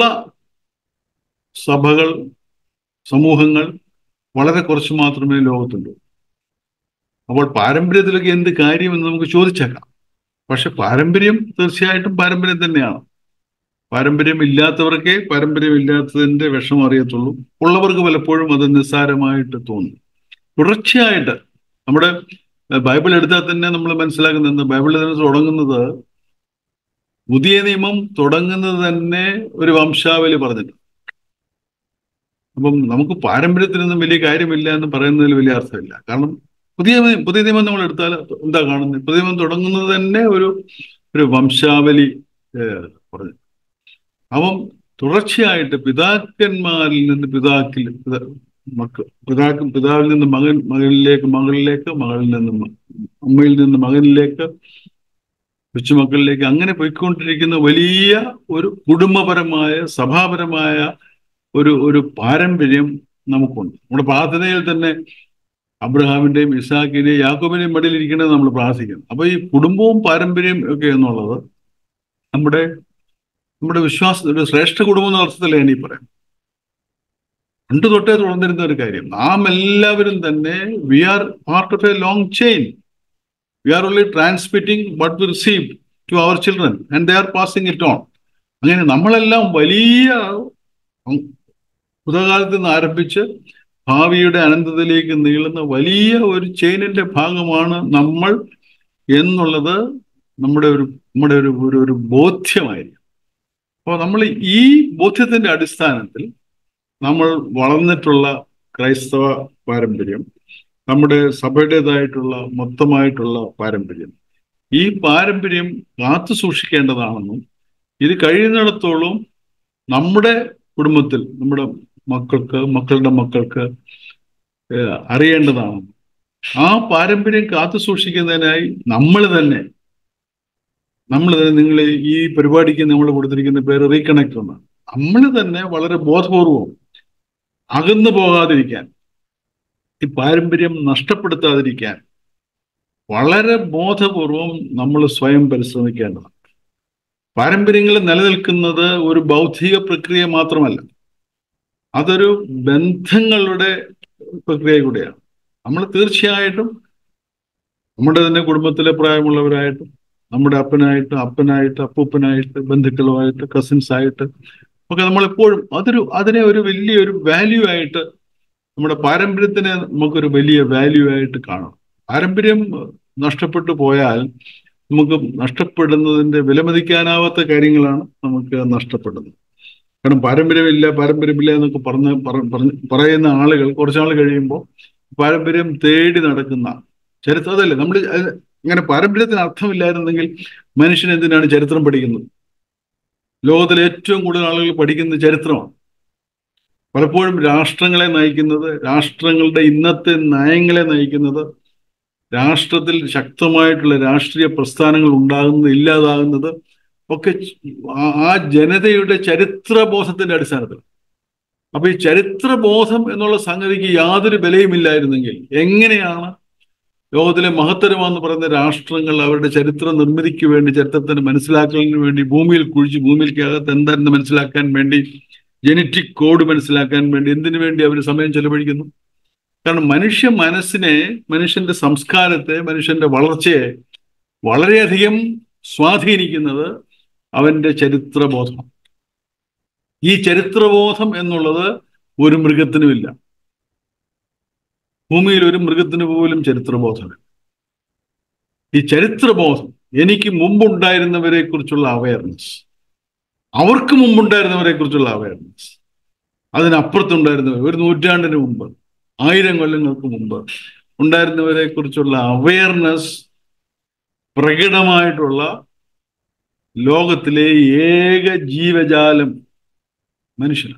സഭകൾ സമൂഹങ്ങൾ വളരെ കുറച്ച് മാത്രമേ ലോകത്തുള്ളൂ അപ്പോൾ പാരമ്പര്യത്തിലൊക്കെ എന്ത് കാര്യമെന്ന് നമുക്ക് ചോദിച്ചേക്കാം പക്ഷെ പാരമ്പര്യം തീർച്ചയായിട്ടും പാരമ്പര്യം തന്നെയാണ് പാരമ്പര്യം ഇല്ലാത്തവർക്കേ പാരമ്പര്യം ഇല്ലാത്തതിന്റെ വിഷമം അറിയത്തുള്ളൂ ഉള്ളവർക്ക് പലപ്പോഴും അത് നിസ്സാരമായിട്ട് തോന്നും തുടർച്ചയായിട്ട് നമ്മുടെ ഏഹ്, ബൈബിൾ എടുത്താൽ തന്നെ നമ്മൾ മനസ്സിലാക്കുന്നത് ബൈബിൾ തന്നെ തുടങ്ങുന്നത് പുതിയ നിയമം തുടങ്ങുന്നത് തന്നെ ഒരു വംശാവലി പറഞ്ഞിട്ട് അപ്പം നമുക്ക് പാരമ്പര്യത്തിനൊന്നും വലിയ കാര്യമില്ല എന്ന് പറയുന്നതിൽ വലിയ അർത്ഥമില്ല കാരണം പുതിയ നിയമം- പുതിയ നിയമം നമ്മൾ എടുത്താൽ എന്താ കാണുന്നത് പുതിയ നിയമം തുടങ്ങുന്നത് തന്നെ ഒരു ഒരു വംശാവലി ഏഹ്, പറഞ്ഞു അപ്പം തുടർച്ചയായിട്ട് പിതാക്കന്മാരിൽ നിന്ന് പിതാക്കിൽ പിതാ- മക്കൾ പിതാക്കും പിതാവിൽ നിന്ന് മകൻ മകളിലേക്ക് മകളിലേക്ക് മകളിൽ നിന്ന് മ- അമ്മയിൽ നിന്ന് മകനിലേക്ക് കൊച്ചുമക്കളിലേക്ക് അങ്ങനെ പോയിക്കൊണ്ടിരിക്കുന്ന വലിയ ഒരു കുടുംബപരമായ സഭാപരമായ ഒരു ഒരു പാരമ്പര്യം നമുക്കുണ്ട് നമ്മുടെ പ്രാർത്ഥനയിൽ തന്നെ അബ്രഹാമിന്റെയും ഇസാഖിന്റെയും യാക്കോബിന്റെയും മടിയിൽ ഇരിക്കണത് നമ്മൾ പ്രാർത്ഥിക്കുന്നു അപ്പൊ ഈ കുടുംബവും പാരമ്പര്യം ഒക്കെ എന്നുള്ളത് നമ്മുടെ നമ്മുടെ വിശ്വാസ ഒരു ശ്രേഷ്ഠ കുടുംബം എന്ന അർത്ഥത്തിലേ ഇനി പറയാം പണ്ട് തൊട്ടേ തുടർന്നിരുന്ന ഒരു കാര്യം നാം എല്ലാവരും തന്നെ we are part of a long chain we are only transmitting what we receive to our children and they are passing it on അങ്ങനെ നമ്മളെല്ലാം വലിയ ഉം, ഭൂതകാലത്ത് നിന്ന് ആരംഭിച്ച് ഭാവിയുടെ അനന്തതയിലേക്ക് നീളുന്ന വലിയ ഒരു ചെയിനിന്റെ ഭാഗമാണ് നമ്മൾ എന്നുള്ളത് നമ്മുടെ ഒരു നമ്മുടെ ഒരു ഒരു ഒരു ബോധ്യമായിരിക്കും അപ്പോൾ നമ്മൾ ഈ ബോധ്യത്തിന്റെ അടിസ്ഥാനത്തിൽ നമ്മൾ വളർന്നിട്ടുള്ള ക്രൈസ്തവ പാരമ്പര്യം നമ്മുടെ സഭയുടേതായിട്ടുള്ള മൊത്തമായിട്ടുള്ള പാരമ്പര്യം ഈ പാരമ്പര്യം കാത്തു സൂക്ഷിക്കേണ്ടതാണെന്നും ഇത് കഴിയുന്നിടത്തോളം നമ്മുടെ കുടുംബത്തിൽ നമ്മുടെ മക്കൾക്ക് മക്കളുടെ മക്കൾക്ക് ഏഹ്, അറിയേണ്ടതാണെന്നും ആ പാരമ്പര്യം കാത്തു സൂക്ഷിക്കുന്നതിനായി നമ്മൾ തന്നെ നമ്മൾ തന്നെ നിങ്ങൾ ഈ പരിപാടിക്ക് നമ്മൾ കൊടുത്തിരിക്കുന്ന പേര് റീകണക്ട് എന്നാണ് നമ്മൾ തന്നെ വളരെ ബോധപൂർവം അകന്നു പോകാതിരിക്കാൻ ഈ പാരമ്പര്യം നഷ്ടപ്പെടുത്താതിരിക്കാൻ വളരെ ബോധപൂർവം നമ്മൾ സ്വയം പരിശ്രമിക്കേണ്ടതാണ് പാരമ്പര്യങ്ങൾ നിലനിൽക്കുന്നത് ഒരു ബൗദ്ധിക പ്രക്രിയ മാത്രമല്ല അതൊരു ബന്ധങ്ങളുടെ പ്രക്രിയ കൂടിയാണ് നമ്മൾ തീർച്ചയായിട്ടും നമ്മുടെ തന്നെ കുടുംബത്തിലെ പ്രായമുള്ളവരായിട്ടും നമ്മുടെ അപ്പനായിട്ട് അപ്പനായിട്ട് അപ്പൂപ്പനായിട്ട് ബന്ധുക്കളുമായിട്ട് കസിൻസ് ആയിട്ട് ഒക്കെ നമ്മളെപ്പോഴും അതൊരു അതിനെ ഒരു വലിയൊരു വാല്യൂ ആയിട്ട് നമ്മുടെ പാരമ്പര്യത്തിനെ നമുക്കൊരു വലിയ വാല്യൂ ആയിട്ട് കാണണം പാരമ്പര്യം നഷ്ടപ്പെട്ടു പോയാൽ നമുക്ക് നഷ്ടപ്പെടുന്നതിന്റെ വിലമതിക്കാനാവാത്ത കാര്യങ്ങളാണ് നമുക്ക് നഷ്ടപ്പെടുന്നത് കാരണം പാരമ്പര്യമില്ല പാരമ്പര്യമില്ല എന്നൊക്കെ പറഞ്ഞ് പറ- പറഞ്ഞ് പറയുന്ന ആളുകൾ കുറച്ചാൾ കഴിയുമ്പോൾ പാരമ്പര്യം തേടി നടക്കുന്ന ചരിത്രം അതല്ലേ നമ്മൾ ഇങ്ങനെ പാരമ്പര്യത്തിന് അർത്ഥമില്ലായിരുന്നെങ്കിൽ മനുഷ്യൻ എന്തിനാണ് ചരിത്രം പഠിക്കുന്നത് ലോകത്തിലെ ഏറ്റവും കൂടുതൽ ആളുകൾ പഠിക്കുന്നത് ചരിത്രമാണ് പലപ്പോഴും രാഷ്ട്രങ്ങളെ നയിക്കുന്നത് രാഷ്ട്രങ്ങളുടെ ഇന്നത്തെ നയങ്ങളെ നയിക്കുന്നത് രാഷ്ട്രത്തിൽ ശക്തമായിട്ടുള്ള രാഷ്ട്രീയ പ്രസ്ഥാനങ്ങൾ ഉണ്ടാകുന്നത് ഇല്ലാതാകുന്നത് ഒക്കെ ആ- ആ ജനതയുടെ ചരിത്രബോധത്തിന്റെ അടിസ്ഥാനത്തിൽ അപ്പൊ ഈ ചരിത്രബോധം എന്നുള്ള സംഗതിക്ക് യാതൊരു വിലയുമില്ലായിരുന്നെങ്കിൽ എങ്ങനെയാണ് ലോകത്തിലെ മഹത്തരമാണെന്ന് പറയുന്ന രാഷ്ട്രങ്ങൾ അവരുടെ ചരിത്ര നിർമ്മിതിക്ക് വേണ്ടി ചരിത്രത്തിന് മനസ്സിലാക്കലിന് വേണ്ടി ഭൂമിയിൽ കുഴിച്ച് ഭൂമിയിൽക്കകത്ത് എന്താണെന്ന് മനസ്സിലാക്കാൻ വേണ്ടി ജനറ്റിക് കോഡ് മനസ്സിലാക്കാൻ വേണ്ടി എന്തിനു വേണ്ടി അവർ സമയം ചെലവഴിക്കുന്നു കാരണം മനുഷ്യ മനസ്സിനെ മനുഷ്യന്റെ സംസ്കാരത്തെ മനുഷ്യന്റെ വളർച്ചയെ വളരെയധികം സ്വാധീനിക്കുന്നത് അവന്റെ ചരിത്രബോധം ഈ ചരിത്രബോധം എന്നുള്ളത് ഒരു മൃഗത്തിനുമില്ല ഭൂമിയിൽ ഒരു മൃഗത്തിന് പോലും ചരിത്രബോധമില്ല ഈ ചരിത്രബോധം എനിക്ക് മുമ്പുണ്ടായിരുന്നവരെ കുറിച്ചുള്ള അവയർനെസ് അവർക്ക് മുമ്പുണ്ടായിരുന്നവരെ കുറിച്ചുള്ള അവയർനെസ് അതിനപ്പുറത്തുണ്ടായിരുന്നവർ ഒരു നൂറ്റാണ്ടിന് മുമ്പ് ആയിരം കൊല്ലങ്ങൾക്ക് മുമ്പ് ഉണ്ടായിരുന്നവരെ കുറിച്ചുള്ള അവയർനെസ് പ്രകടമായിട്ടുള്ള ലോകത്തിലെ ഏക ജീവജാലം മനുഷ്യനാണ്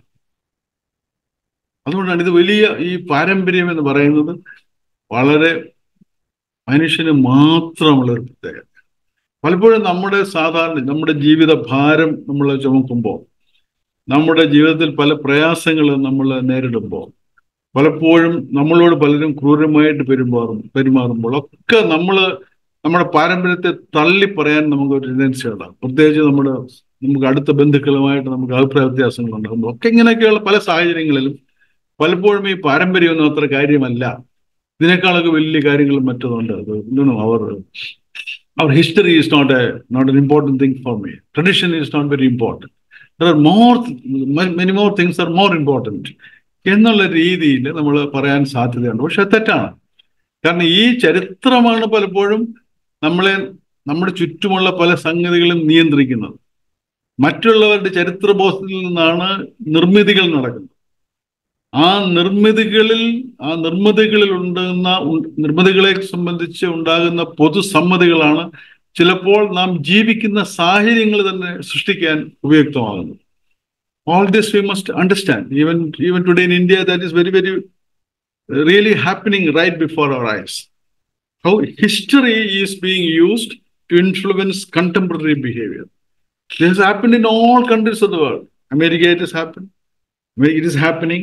അതുകൊണ്ടാണ് ഇത് വലിയ ഈ പാരമ്പര്യം എന്ന് പറയുന്നത് വളരെ മനുഷ്യന് മാത്രമുള്ള ഒരു പ്രത്യേകത പലപ്പോഴും നമ്മുടെ സാധാരണ നമ്മുടെ ജീവിത ഭാരം നമ്മൾ ചുമക്കുമ്പോൾ നമ്മുടെ ജീവിതത്തിൽ പല പ്രയാസങ്ങളും നമ്മൾ നേരിടുമ്പോൾ പലപ്പോഴും നമ്മളോട് പലരും ക്രൂരമായിട്ട് പെരുമാറും പെരുമാറുമ്പോൾ ഒക്കെ നമ്മൾ നമ്മുടെ പാരമ്പര്യത്തെ തള്ളി പറയാൻ നമുക്ക് ഒരു ടെൻഡൻസി ഉണ്ടാകും പ്രത്യേകിച്ച് നമ്മുടെ നമുക്ക് അടുത്ത ബന്ധുക്കളുമായിട്ട് നമുക്ക് അഭിപ്രായ വ്യത്യാസങ്ങൾ ഉണ്ടാകുമ്പോൾ ഒക്കെ ഇങ്ങനെയൊക്കെയുള്ള പല സാഹചര്യങ്ങളിലും പലപ്പോഴും ഈ പാരമ്പര്യമൊന്നും അത്ര കാര്യമല്ല ഇതിനേക്കാളൊക്കെ വലിയ കാര്യങ്ങളും മറ്റതുണ്ട് our our history is not a not an important thing for me tradition is not very important there are more many more things are more important എന്നുള്ള രീതിയിൽ നമ്മൾ പറയാൻ സാധ്യതയുണ്ട് പക്ഷെ അത് തെറ്റാണ് കാരണം ഈ ചരിത്രമാണ് പലപ്പോഴും നമ്മളെ നമ്മുടെ ചുറ്റുമുള്ള പല സംഗതികളും നിയന്ത്രിക്കുന്നത് മറ്റുള്ളവരുടെ ചരിത്രബോധത്തിൽ നിന്നാണ് നിർമ്മിതികൾ നടക്കുന്നത് ആ നിർമ്മിതികളിൽ ആ നിർമ്മിതികളിൽ ഉണ്ടാകുന്ന നിർമ്മിതികളെ സംബന്ധിച്ച് ഉണ്ടാകുന്ന പൊതുസമ്മതികളാണ് ചിലപ്പോൾ നാം ജീവിക്കുന്ന സാഹചര്യങ്ങൾ തന്നെ സൃഷ്ടിക്കാൻ ഉപയുക്തമാകുന്നത് all this we must understand even even today in india that is very very really happening right before our eyes how history is being used to influence contemporary behavior this has happened in all countries of the world america it has happened it is happening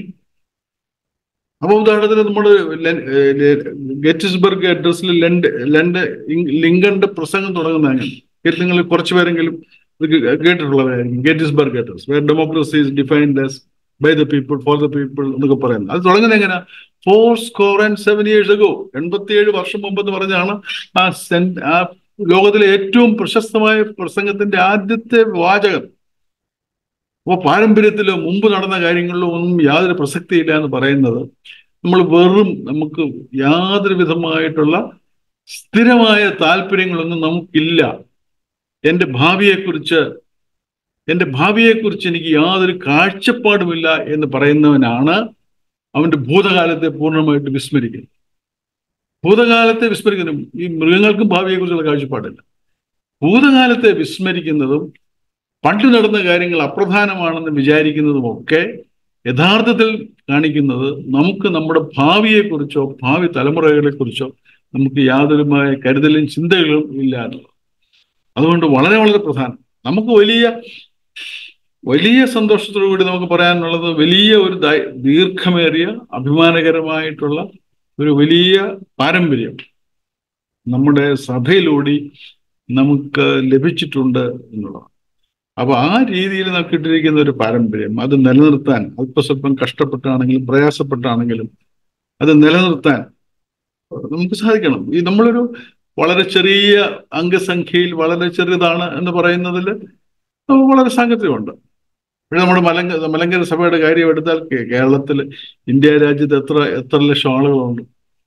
അപ്പോൾ ഉദാഹരണത്തിന് നമ്മൾ Gettysburg അഡ്രസ്സിൽ ലണ്ട് ലണ്ട് ലിങ്കന്റെ പ്രസംഗം തുടങ്ങുന്നതാണ് നിങ്ങൾ കുറച്ചു പേരെങ്കിലും കേട്ടിട്ടുള്ളവരായിരിക്കും Gettysburg address where democracy is defined as by the people for the people എന്നൊക്കെ പറയുന്നത് അത് തുടങ്ങുന്നത് എങ്ങനെ four score and seven years ago എൺപത്തിയേഴ് വർഷം മുമ്പ് എന്ന് പറഞ്ഞാണ് ആ സെൻ ആ ലോകത്തിലെ ഏറ്റവും പ്രശസ്തമായ പ്രസംഗത്തിന്റെ ആദ്യത്തെ വാചകം അപ്പോൾ പാരമ്പര്യത്തിലോ മുമ്പ് നടന്ന കാര്യങ്ങളിലോ ഒന്നും യാതൊരു പ്രസക്തിയില്ല എന്ന് പറയുന്നത് നമ്മൾ വെറും നമുക്ക് യാതൊരു വിധമായിട്ടുള്ള സ്ഥിരമായ താല്പര്യങ്ങളൊന്നും നമുക്കില്ല എൻ്റെ ഭാവിയെക്കുറിച്ച് എൻ്റെ ഭാവിയെക്കുറിച്ച് എനിക്ക് യാതൊരു കാഴ്ചപ്പാടുമില്ല എന്ന് പറയുന്നവനാണ് അവന്റെ ഭൂതകാലത്തെ പൂർണ്ണമായിട്ട് വിസ്മരിക്കുന്നത് ഭൂതകാലത്തെ വിസ്മരിക്കുന്നു ഈ മൃഗങ്ങൾക്കും ഭാവിയെക്കുറിച്ചുള്ള കാഴ്ചപ്പാടില്ല ഭൂതകാലത്തെ വിസ്മരിക്കുന്നതും പണ്ട് നടന്ന കാര്യങ്ങൾ അപ്രധാനമാണെന്ന് വിചാരിക്കുന്നതുമൊക്കെ യഥാർത്ഥത്തിൽ കാണിക്കുന്നത് നമുക്ക് നമ്മുടെ ഭാവിയെക്കുറിച്ചോ ഭാവി തലമുറകളെക്കുറിച്ചോ നമുക്ക് യാതൊരുമായ കരുതലും ചിന്തകളും ഇല്ല എന്നുള്ളത് അതുകൊണ്ട് വളരെ വളരെ പ്രധാനം നമുക്ക് വലിയ വലിയ സന്തോഷത്തോടു കൂടി നമുക്ക് പറയാനുള്ളത് വലിയ ഒരു ദീർഘമേറിയ അഭിമാനകരമായിട്ടുള്ള ഒരു വലിയ പാരമ്പര്യം നമ്മുടെ സഭയിലൂടെ നമുക്ക് ലഭിച്ചിട്ടുണ്ട് എന്നുള്ളതാണ് അപ്പൊ ആ രീതിയിൽ നമുക്ക് ഇട്ടിരിക്കുന്ന ഒരു പാരമ്പര്യം അത് നിലനിർത്താൻ അല്പസ്വല്പം കഷ്ടപ്പെട്ടാണെങ്കിലും പ്രയാസപ്പെട്ടാണെങ്കിലും അത് നിലനിർത്താൻ നമുക്ക് സാധിക്കണം ഈ നമ്മളൊരു വളരെ ചെറിയ അംഗസംഖ്യയിൽ വളരെ ചെറുതാണ് എന്ന് പറയുന്നതിൽ നമുക്ക് വളരെ സാങ്കത്യമുണ്ട് പക്ഷെ നമ്മുടെ മലങ്ക മലങ്കര സഭയുടെ കാര്യം എടുത്താൽ കേരളത്തിൽ ഇന്ത്യ രാജ്യത്ത് എത്ര എത്ര ലക്ഷം ആളുകളുണ്ട്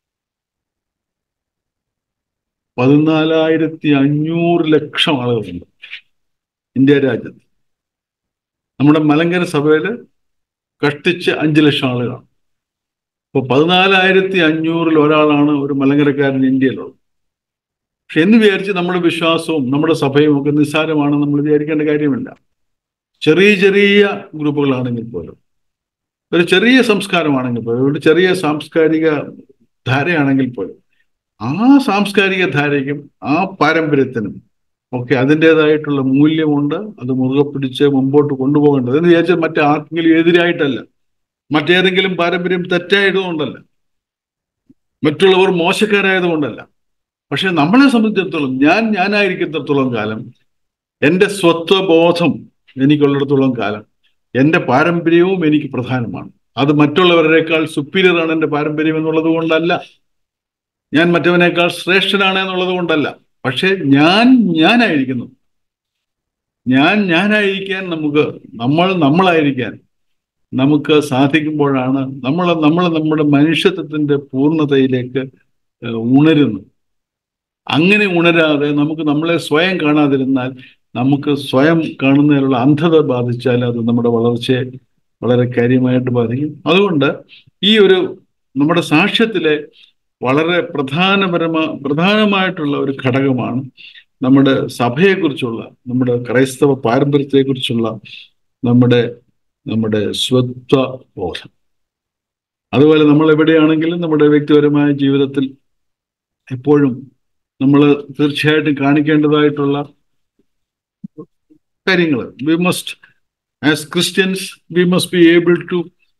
പതിനാലായിരത്തി അഞ്ഞൂറ് ലക്ഷം ആളുകളുണ്ട് ഇന്ത്യ രാജ്യത്ത് നമ്മുടെ മലങ്കര സഭയിൽ കഷ്ടിച്ച് അഞ്ച് ലക്ഷം ആളുകളാണ് അപ്പൊ പതിനാലായിരത്തി അഞ്ഞൂറിൽ ഒരാളാണ് ഒരു മലങ്കരക്കാരൻ ഇന്ത്യയിലുള്ളത് പക്ഷെ എന്ന് വിചാരിച്ച് നമ്മുടെ വിശ്വാസവും നമ്മുടെ സഭയും ഒക്കെ നിസ്സാരമാണെന്ന് നമ്മൾ വിചാരിക്കേണ്ട കാര്യമില്ല ചെറിയ ചെറിയ ഗ്രൂപ്പുകളാണെങ്കിൽ പോലും ഒരു ചെറിയ സംസ്കാരമാണെങ്കിൽ പോലും ഒരു ചെറിയ സാംസ്കാരിക ധാരയാണെങ്കിൽ പോലും ആ സാംസ്കാരിക ധാരയ്ക്കും ആ പാരമ്പര്യത്തിനും ഒക്കെ അതിൻ്റെതായിട്ടുള്ള മൂല്യമുണ്ട് അത് മുറുകെ പിടിച്ച് മുമ്പോട്ട് കൊണ്ടുപോകേണ്ടത് എന്ന് വിചാരിച്ചാൽ മറ്റേ ആർക്കെങ്കിലും എതിരായിട്ടല്ല മറ്റേതെങ്കിലും പാരമ്പര്യം തെറ്റായതുകൊണ്ടല്ല മറ്റുള്ളവർ മോശക്കാരായതുകൊണ്ടല്ല പക്ഷെ നമ്മളെ സംബന്ധിച്ചിടത്തോളം ഞാൻ ഞാനായിരിക്കുന്നിടത്തോളം കാലം എൻ്റെ സ്വത്വബോധം എനിക്കുള്ളിടത്തോളം കാലം എൻ്റെ പാരമ്പര്യവും എനിക്ക് പ്രധാനമാണ് അത് മറ്റുള്ളവരെക്കാൾ സുപ്പീരിയർ ആണ് എൻ്റെ പാരമ്പര്യം എന്നുള്ളത് കൊണ്ടല്ല ഞാൻ മറ്റവനേക്കാൾ ശ്രേഷ്ഠനാണ് എന്നുള്ളത് കൊണ്ടല്ല പക്ഷെ ഞാൻ ഞാനായിരിക്കുന്നു ഞാൻ ഞാനായിരിക്കാൻ നമുക്ക് നമ്മൾ നമ്മളായിരിക്കാൻ നമുക്ക് സാധിക്കുമ്പോഴാണ് നമ്മൾ നമ്മൾ നമ്മുടെ മനുഷ്യത്വത്തിന്റെ പൂർണ്ണതയിലേക്ക് ഉണരുന്നു അങ്ങനെ ഉണരാതെ നമുക്ക് നമ്മളെ സ്വയം കാണാതിരുന്നാൽ നമുക്ക് സ്വയം കാണുന്നതിനുള്ള അന്ധത ബാധിച്ചാൽ അത് നമ്മുടെ വളർച്ചയെ വളരെ കാര്യമായിട്ട് ബാധിക്കും അതുകൊണ്ട് ഈ ഒരു നമ്മുടെ സാക്ഷ്യത്തിലെ വളരെ പ്രധാനപരമാ പ്രധാനമായിട്ടുള്ള ഒരു ഘടകമാണ് നമ്മുടെ സഭയെക്കുറിച്ചുള്ള നമ്മുടെ ക്രൈസ്തവ പാരമ്പര്യത്തെക്കുറിച്ചുള്ള നമ്മുടെ നമ്മുടെ സ്വത്വ ബോധം അതുപോലെ നമ്മൾ എവിടെയാണെങ്കിലും നമ്മുടെ വ്യക്തിപരമായ ജീവിതത്തിൽ എപ്പോഴും നമ്മൾ തീർച്ചയായിട്ടും കാണിക്കേണ്ടതായിട്ടുള്ള കാര്യങ്ങൾ we must as Christians we must be able to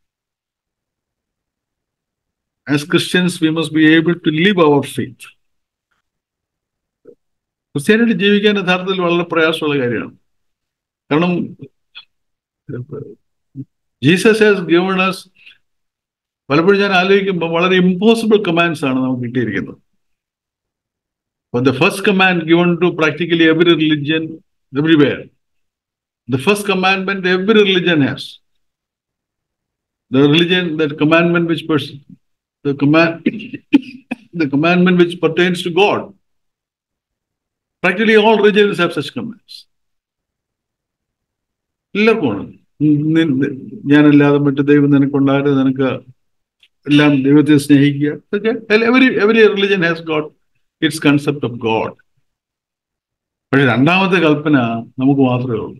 as Christians we must be able to live our faith Christianity ജീവിക്കാൻ യഥാർത്ഥത്തിൽ വളരെ പ്രയാസമുള്ള കാര്യമാണ് കാരണം ജീസസ് ഹാസ് ഗിവൺ അസ് പലപ്പോഴും ഞാൻ ആലോചിക്കുമ്പോൾ വളരെ ഇമ്പോസിബിൾ കമാൻഡ്സ് ആണ് നമുക്ക് കിട്ടിയിരിക്കുന്നത് But the first command given to practically every religion everywhere, the first commandment every religion has. The religion, that commandment which pers- the command, the commandment which pertains to God. Practically all religions have such commands. എല്ലാവർക്കും ഞാനല്ലാതെ മറ്റു ദൈവം നിനക്കുണ്ടായത് നിനക്ക് എല്ലാം ദൈവത്തെ സ്നേഹിക്കുക every every religion has God its concept of God പക്ഷെ രണ്ടാമത്തെ കൽപ്പന നമുക്ക് മാത്രമേ ഉള്ളൂ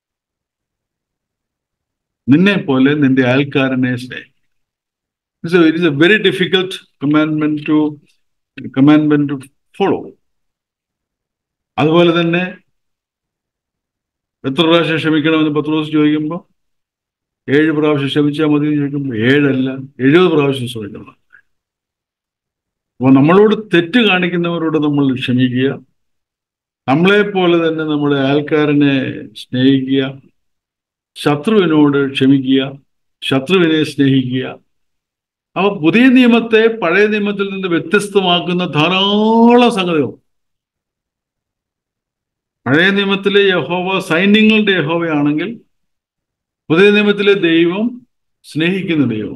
നിന്നെ പോലെ നിന്റെ അയൽക്കാരനെ സ്നേഹിക്കും it is a very difficult commandment to commandment to follow അതുപോലെ തന്നെ എത്ര പ്രാവശ്യം ക്ഷമിക്കണമെന്ന് പത്ത് ദിവസം ചോദിക്കുമ്പോൾ ഏഴ് പ്രാവശ്യം ക്ഷമിച്ചാൽ മതി എന്ന് ചോദിക്കുമ്പോൾ ഏഴല്ല എഴുപത് പ്രാവശ്യം ശ്രമിക്കണം അപ്പോൾ നമ്മളോട് തെറ്റ് കാണിക്കുന്നവരോട് നമ്മൾ ക്ഷമിക്കുക നമ്മളെ പോലെ തന്നെ നമ്മുടെ അയൽക്കാരനെ സ്നേഹിക്കുക ശത്രുവിനോട് ക്ഷമിക്കുക ശത്രുവിനെ സ്നേഹിക്കുക അപ്പൊ പുതിയ നിയമത്തെ പഴയ നിയമത്തിൽ നിന്ന് വ്യത്യസ്തമാക്കുന്ന ധാരാളം സംഗതികൾ പഴയ നിയമത്തിലെ യഹോവ സൈന്യങ്ങളുടെ യഹോവയാണെങ്കിൽ പുതിയ നിയമത്തിലെ ദൈവം സ്നേഹിക്കുന്ന ദൈവം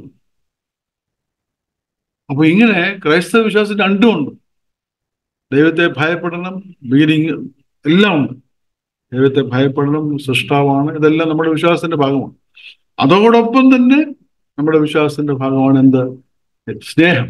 അപ്പൊ ഇങ്ങനെ ക്രൈസ്തവ വിശ്വാസം രണ്ടുമുണ്ട് ദൈവത്തെ ഭയപ്പെടണം ബീഡിങ് എല്ലാം ഉണ്ട് ദൈവത്തെ ഭയപ്പെടണം സൃഷ്ടാവാണ് ഇതെല്ലാം നമ്മുടെ വിശ്വാസത്തിന്റെ ഭാഗമാണ് അതോടൊപ്പം തന്നെ നമ്മുടെ വിശ്വാസത്തിന്റെ ഭാഗമാണ് എന്ത് സ്നേഹം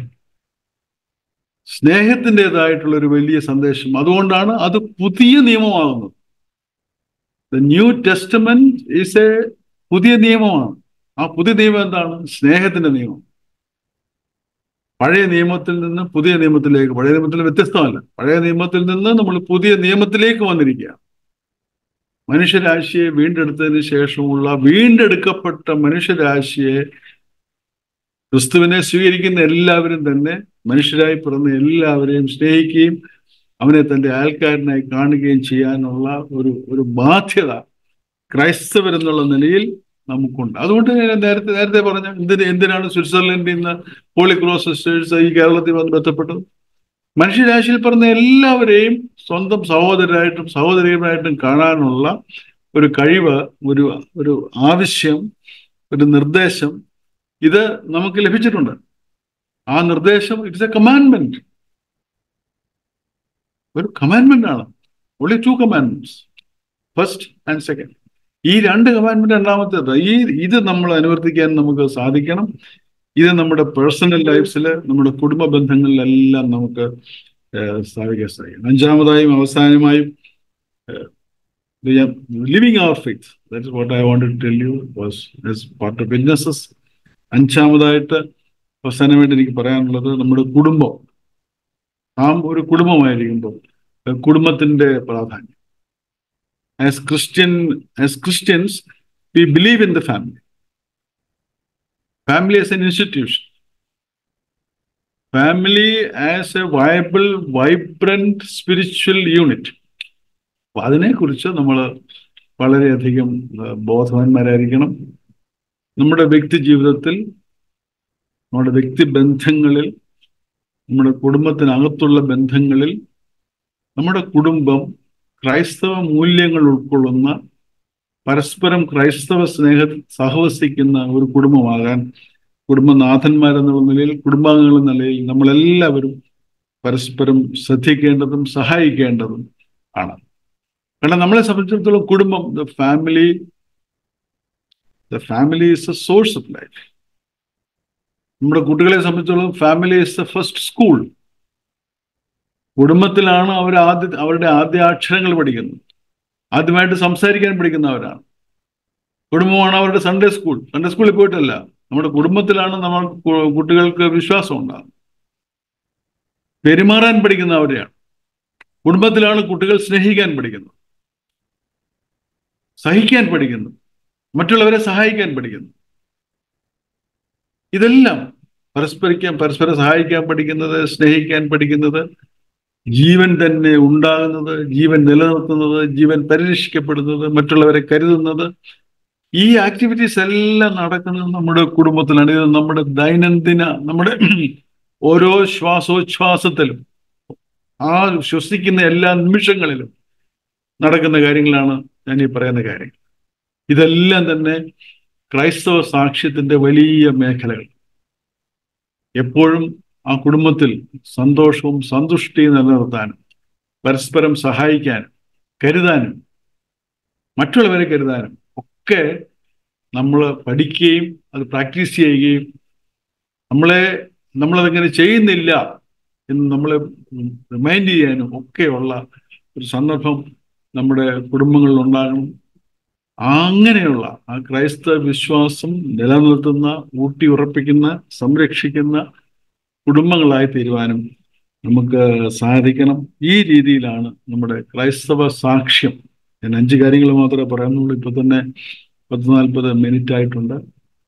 സ്നേഹത്തിൻ്റെതായിട്ടുള്ള ഒരു വലിയ സന്ദേശം അതുകൊണ്ടാണ് അത് പുതിയ നിയമമാകുന്നത് the new testament is a പുതിയ നിയമമാണ് ആ പുതിയ നിയമം എന്താണ് സ്നേഹത്തിന്റെ നിയമം പഴയ നിയമത്തിൽ നിന്ന് പുതിയ നിയമത്തിലേക്ക് പഴയ നിയമത്തിൽ വ്യത്യസ്തമല്ല പഴയ നിയമത്തിൽ നിന്ന് നമ്മൾ പുതിയ നിയമത്തിലേക്ക് വന്നിരിക്കുക മനുഷ്യരാശിയെ വീണ്ടെടുത്തതിന് ശേഷമുള്ള വീണ്ടെടുക്കപ്പെട്ട മനുഷ്യരാശിയെ ക്രിസ്തുവിനെ സ്വീകരിക്കുന്ന എല്ലാവരും തന്നെ മനുഷ്യരായി പിറന്ന എല്ലാവരെയും സ്നേഹിക്കുകയും അവനെ തന്റെ അയൽക്കാരനായി കാണുകയും ചെയ്യാനുള്ള ഒരു ഒരു ബാധ്യത ക്രൈസ്തവരെന്നുള്ള നിലയിൽ നമുക്കുണ്ട് അതുകൊണ്ട് ഞാൻ നേരത്തെ നേരത്തെ പറഞ്ഞ എന്തിന് എന്തിനാണ് സ്വിറ്റ്സർലൻഡിൽ നിന്ന് ഹോളി ക്രോസ് സിസ്റ്റേഴ്സ് ഈ കേരളത്തിൽ വന്ന് ബന്ധപ്പെട്ടത് മനുഷ്യരാശിയിൽ പറഞ്ഞ എല്ലാവരെയും സ്വന്തം സഹോദരരായിട്ടും സഹോദരികളായിട്ടും കാണാനുള്ള ഒരു കഴിവ് ഒരു ഒരു ആവശ്യം ഒരു നിർദ്ദേശം ഇത് നമുക്ക് ലഭിച്ചിട്ടുണ്ട് ആ നിർദ്ദേശം ഇറ്റ്സ് എ കമാൻഡ്മെന്റ് ഒരു കമാൻഡ്മെന്റ് ആണ് only two commandments first and second ഈ രണ്ട് കമാൻഡ്മെന്റ് രണ്ടാമത്തേത് ഈ ഇത് നമ്മൾ അനുവർത്തിക്കാൻ നമുക്ക് സാധിക്കണം ഇത് നമ്മുടെ പേഴ്സണൽ ലൈഫിൽ നമ്മുടെ കുടുംബ ബന്ധങ്ങളിലെല്ലാം നമുക്ക് സ്ഥാപിക്കാൻ സാധിക്കും അഞ്ചാമതായും അവസാനമായും living our faith that is what I want to tell you was part of businesses അഞ്ചാമതായിട്ട് അവസാനമായിട്ട് എനിക്ക് പറയാനുള്ളത് നമ്മുടെ കുടുംബം നാം ഒരു കുടുംബമായിരിക്കുമ്പോൾ കുടുംബത്തിന്റെ പ്രാധാന്യം as Christian as Christians we believe in the family family as an institution family as a viable vibrant spiritual unit അപ്പൊ അതിനെക്കുറിച്ച് നമ്മൾ വളരെയധികം ബോധവാന്മാരായിരിക്കണം നമ്മുടെ വ്യക്തി ജീവിതത്തിൽ നമ്മുടെ വ്യക്തിബന്ധങ്ങളിൽ നമ്മുടെ കുടുംബത്തിനകത്തുള്ള ബന്ധങ്ങളിൽ നമ്മുടെ കുടുംബം ക്രൈസ്തവ മൂല്യങ്ങൾ ഉൾക്കൊള്ളുന്ന പരസ്പരം ക്രൈസ്തവ സ്നേഹ സഹവസിക്കുന്ന ഒരു കുടുംബമാകാൻ കുടുംബനാഥന്മാരെന്നുള്ള നിലയിൽ കുടുംബാംഗങ്ങൾ എന്ന നിലയിൽ നമ്മളെല്ലാവരും പരസ്പരം ശ്രദ്ധിക്കേണ്ടതും സഹായിക്കേണ്ടതും ആണ് കാരണം നമ്മളെ സംബന്ധിച്ചിടത്തോളം കുടുംബം the family the family is a source of life നമ്മുടെ കുട്ടികളെ സംബന്ധിച്ചിടത്തോളം family is the first school കുടുംബത്തിലാണ് അവർ ആദ്യ അവരുടെ ആദ്യ അക്ഷരങ്ങൾ പഠിക്കുന്നത് ആദ്യമായിട്ട് സംസാരിക്കാൻ പഠിക്കുന്നവരാണ് കുടുംബമാണ് അവരുടെ സൺഡേ സ്കൂൾ സൺഡേ സ്കൂളിൽ പോയിട്ടല്ല നമ്മുടെ കുടുംബത്തിലാണ് നമ്മൾ കുട്ടികൾക്ക് വിശ്വാസം ഉണ്ടാകുന്നത് പെരുമാറാൻ പഠിക്കുന്നവരെയാണ് കുടുംബത്തിലാണ് കുട്ടികൾ സ്നേഹിക്കാൻ പഠിക്കുന്നത് സഹിക്കാൻ പഠിക്കുന്നു മറ്റുള്ളവരെ സഹായിക്കാൻ പഠിക്കുന്നു ഇതെല്ലാം പരസ്പരിക്കാൻ പരസ്പരം സഹായിക്കാൻ പഠിക്കുന്നത് സ്നേഹിക്കാൻ പഠിക്കുന്നത് ജീവൻ തന്നെ ഉണ്ടാകുന്നത് ജീവൻ നിലനിർത്തുന്നത് ജീവൻ പരിരക്ഷിക്കപ്പെടുന്നത് മറ്റുള്ളവരെ കരുതുന്നത് ഈ ആക്ടിവിറ്റീസ് എല്ലാം നടക്കുന്നത് നമ്മുടെ കുടുംബത്തിലാണ് ഇത് നമ്മുടെ ദൈനംദിന നമ്മുടെ ഓരോ ശ്വാസോച്ഛ്വാസത്തിലും ആ ശ്വസിക്കുന്ന എല്ലാ നിമിഷങ്ങളിലും നടക്കുന്ന കാര്യങ്ങളാണ് ഞാൻ ഈ പറയുന്ന കാര്യങ്ങൾ ഇതെല്ലാം തന്നെ ക്രൈസ്തവ സാക്ഷ്യത്തിന്റെ വലിയ മേഖലകൾ എപ്പോഴും ആ കുടുംബത്തിൽ സന്തോഷവും സന്തുഷ്ടിയും നിലനിർത്താനും പരസ്പരം സഹായിക്കാനും കരുതാനും മറ്റുള്ളവരെ കരുതാനും ഒക്കെ നമ്മൾ പഠിക്കുകയും അത് പ്രാക്ടീസ് ചെയ്യുകയും നമ്മളെ നമ്മളതങ്ങനെ ചെയ്യുന്നില്ല എന്ന് നമ്മളെ റിമൈൻഡ് ചെയ്യാനും ഒക്കെയുള്ള ഒരു സന്ദർഭം നമ്മുടെ കുടുംബങ്ങളിൽ ഉണ്ടാകണം അങ്ങനെയുള്ള ആ ക്രൈസ്തവ വിശ്വാസം നിലനിർത്തുന്ന ഊട്ടി ഉറപ്പിക്കുന്ന സംരക്ഷിക്കുന്ന കുടുംബങ്ങളായി തീരുവാനും നമുക്ക് സാധിക്കണം ഈ രീതിയിലാണ് നമ്മുടെ ക്രൈസ്തവ സാക്ഷ്യം ഞാൻ അഞ്ച് കാര്യങ്ങൾ മാത്രമേ പറയുന്നുള്ളൂ ഇപ്പൊ തന്നെ പത്ത് നാൽപ്പത് മിനിറ്റ് ആയിട്ടുണ്ട്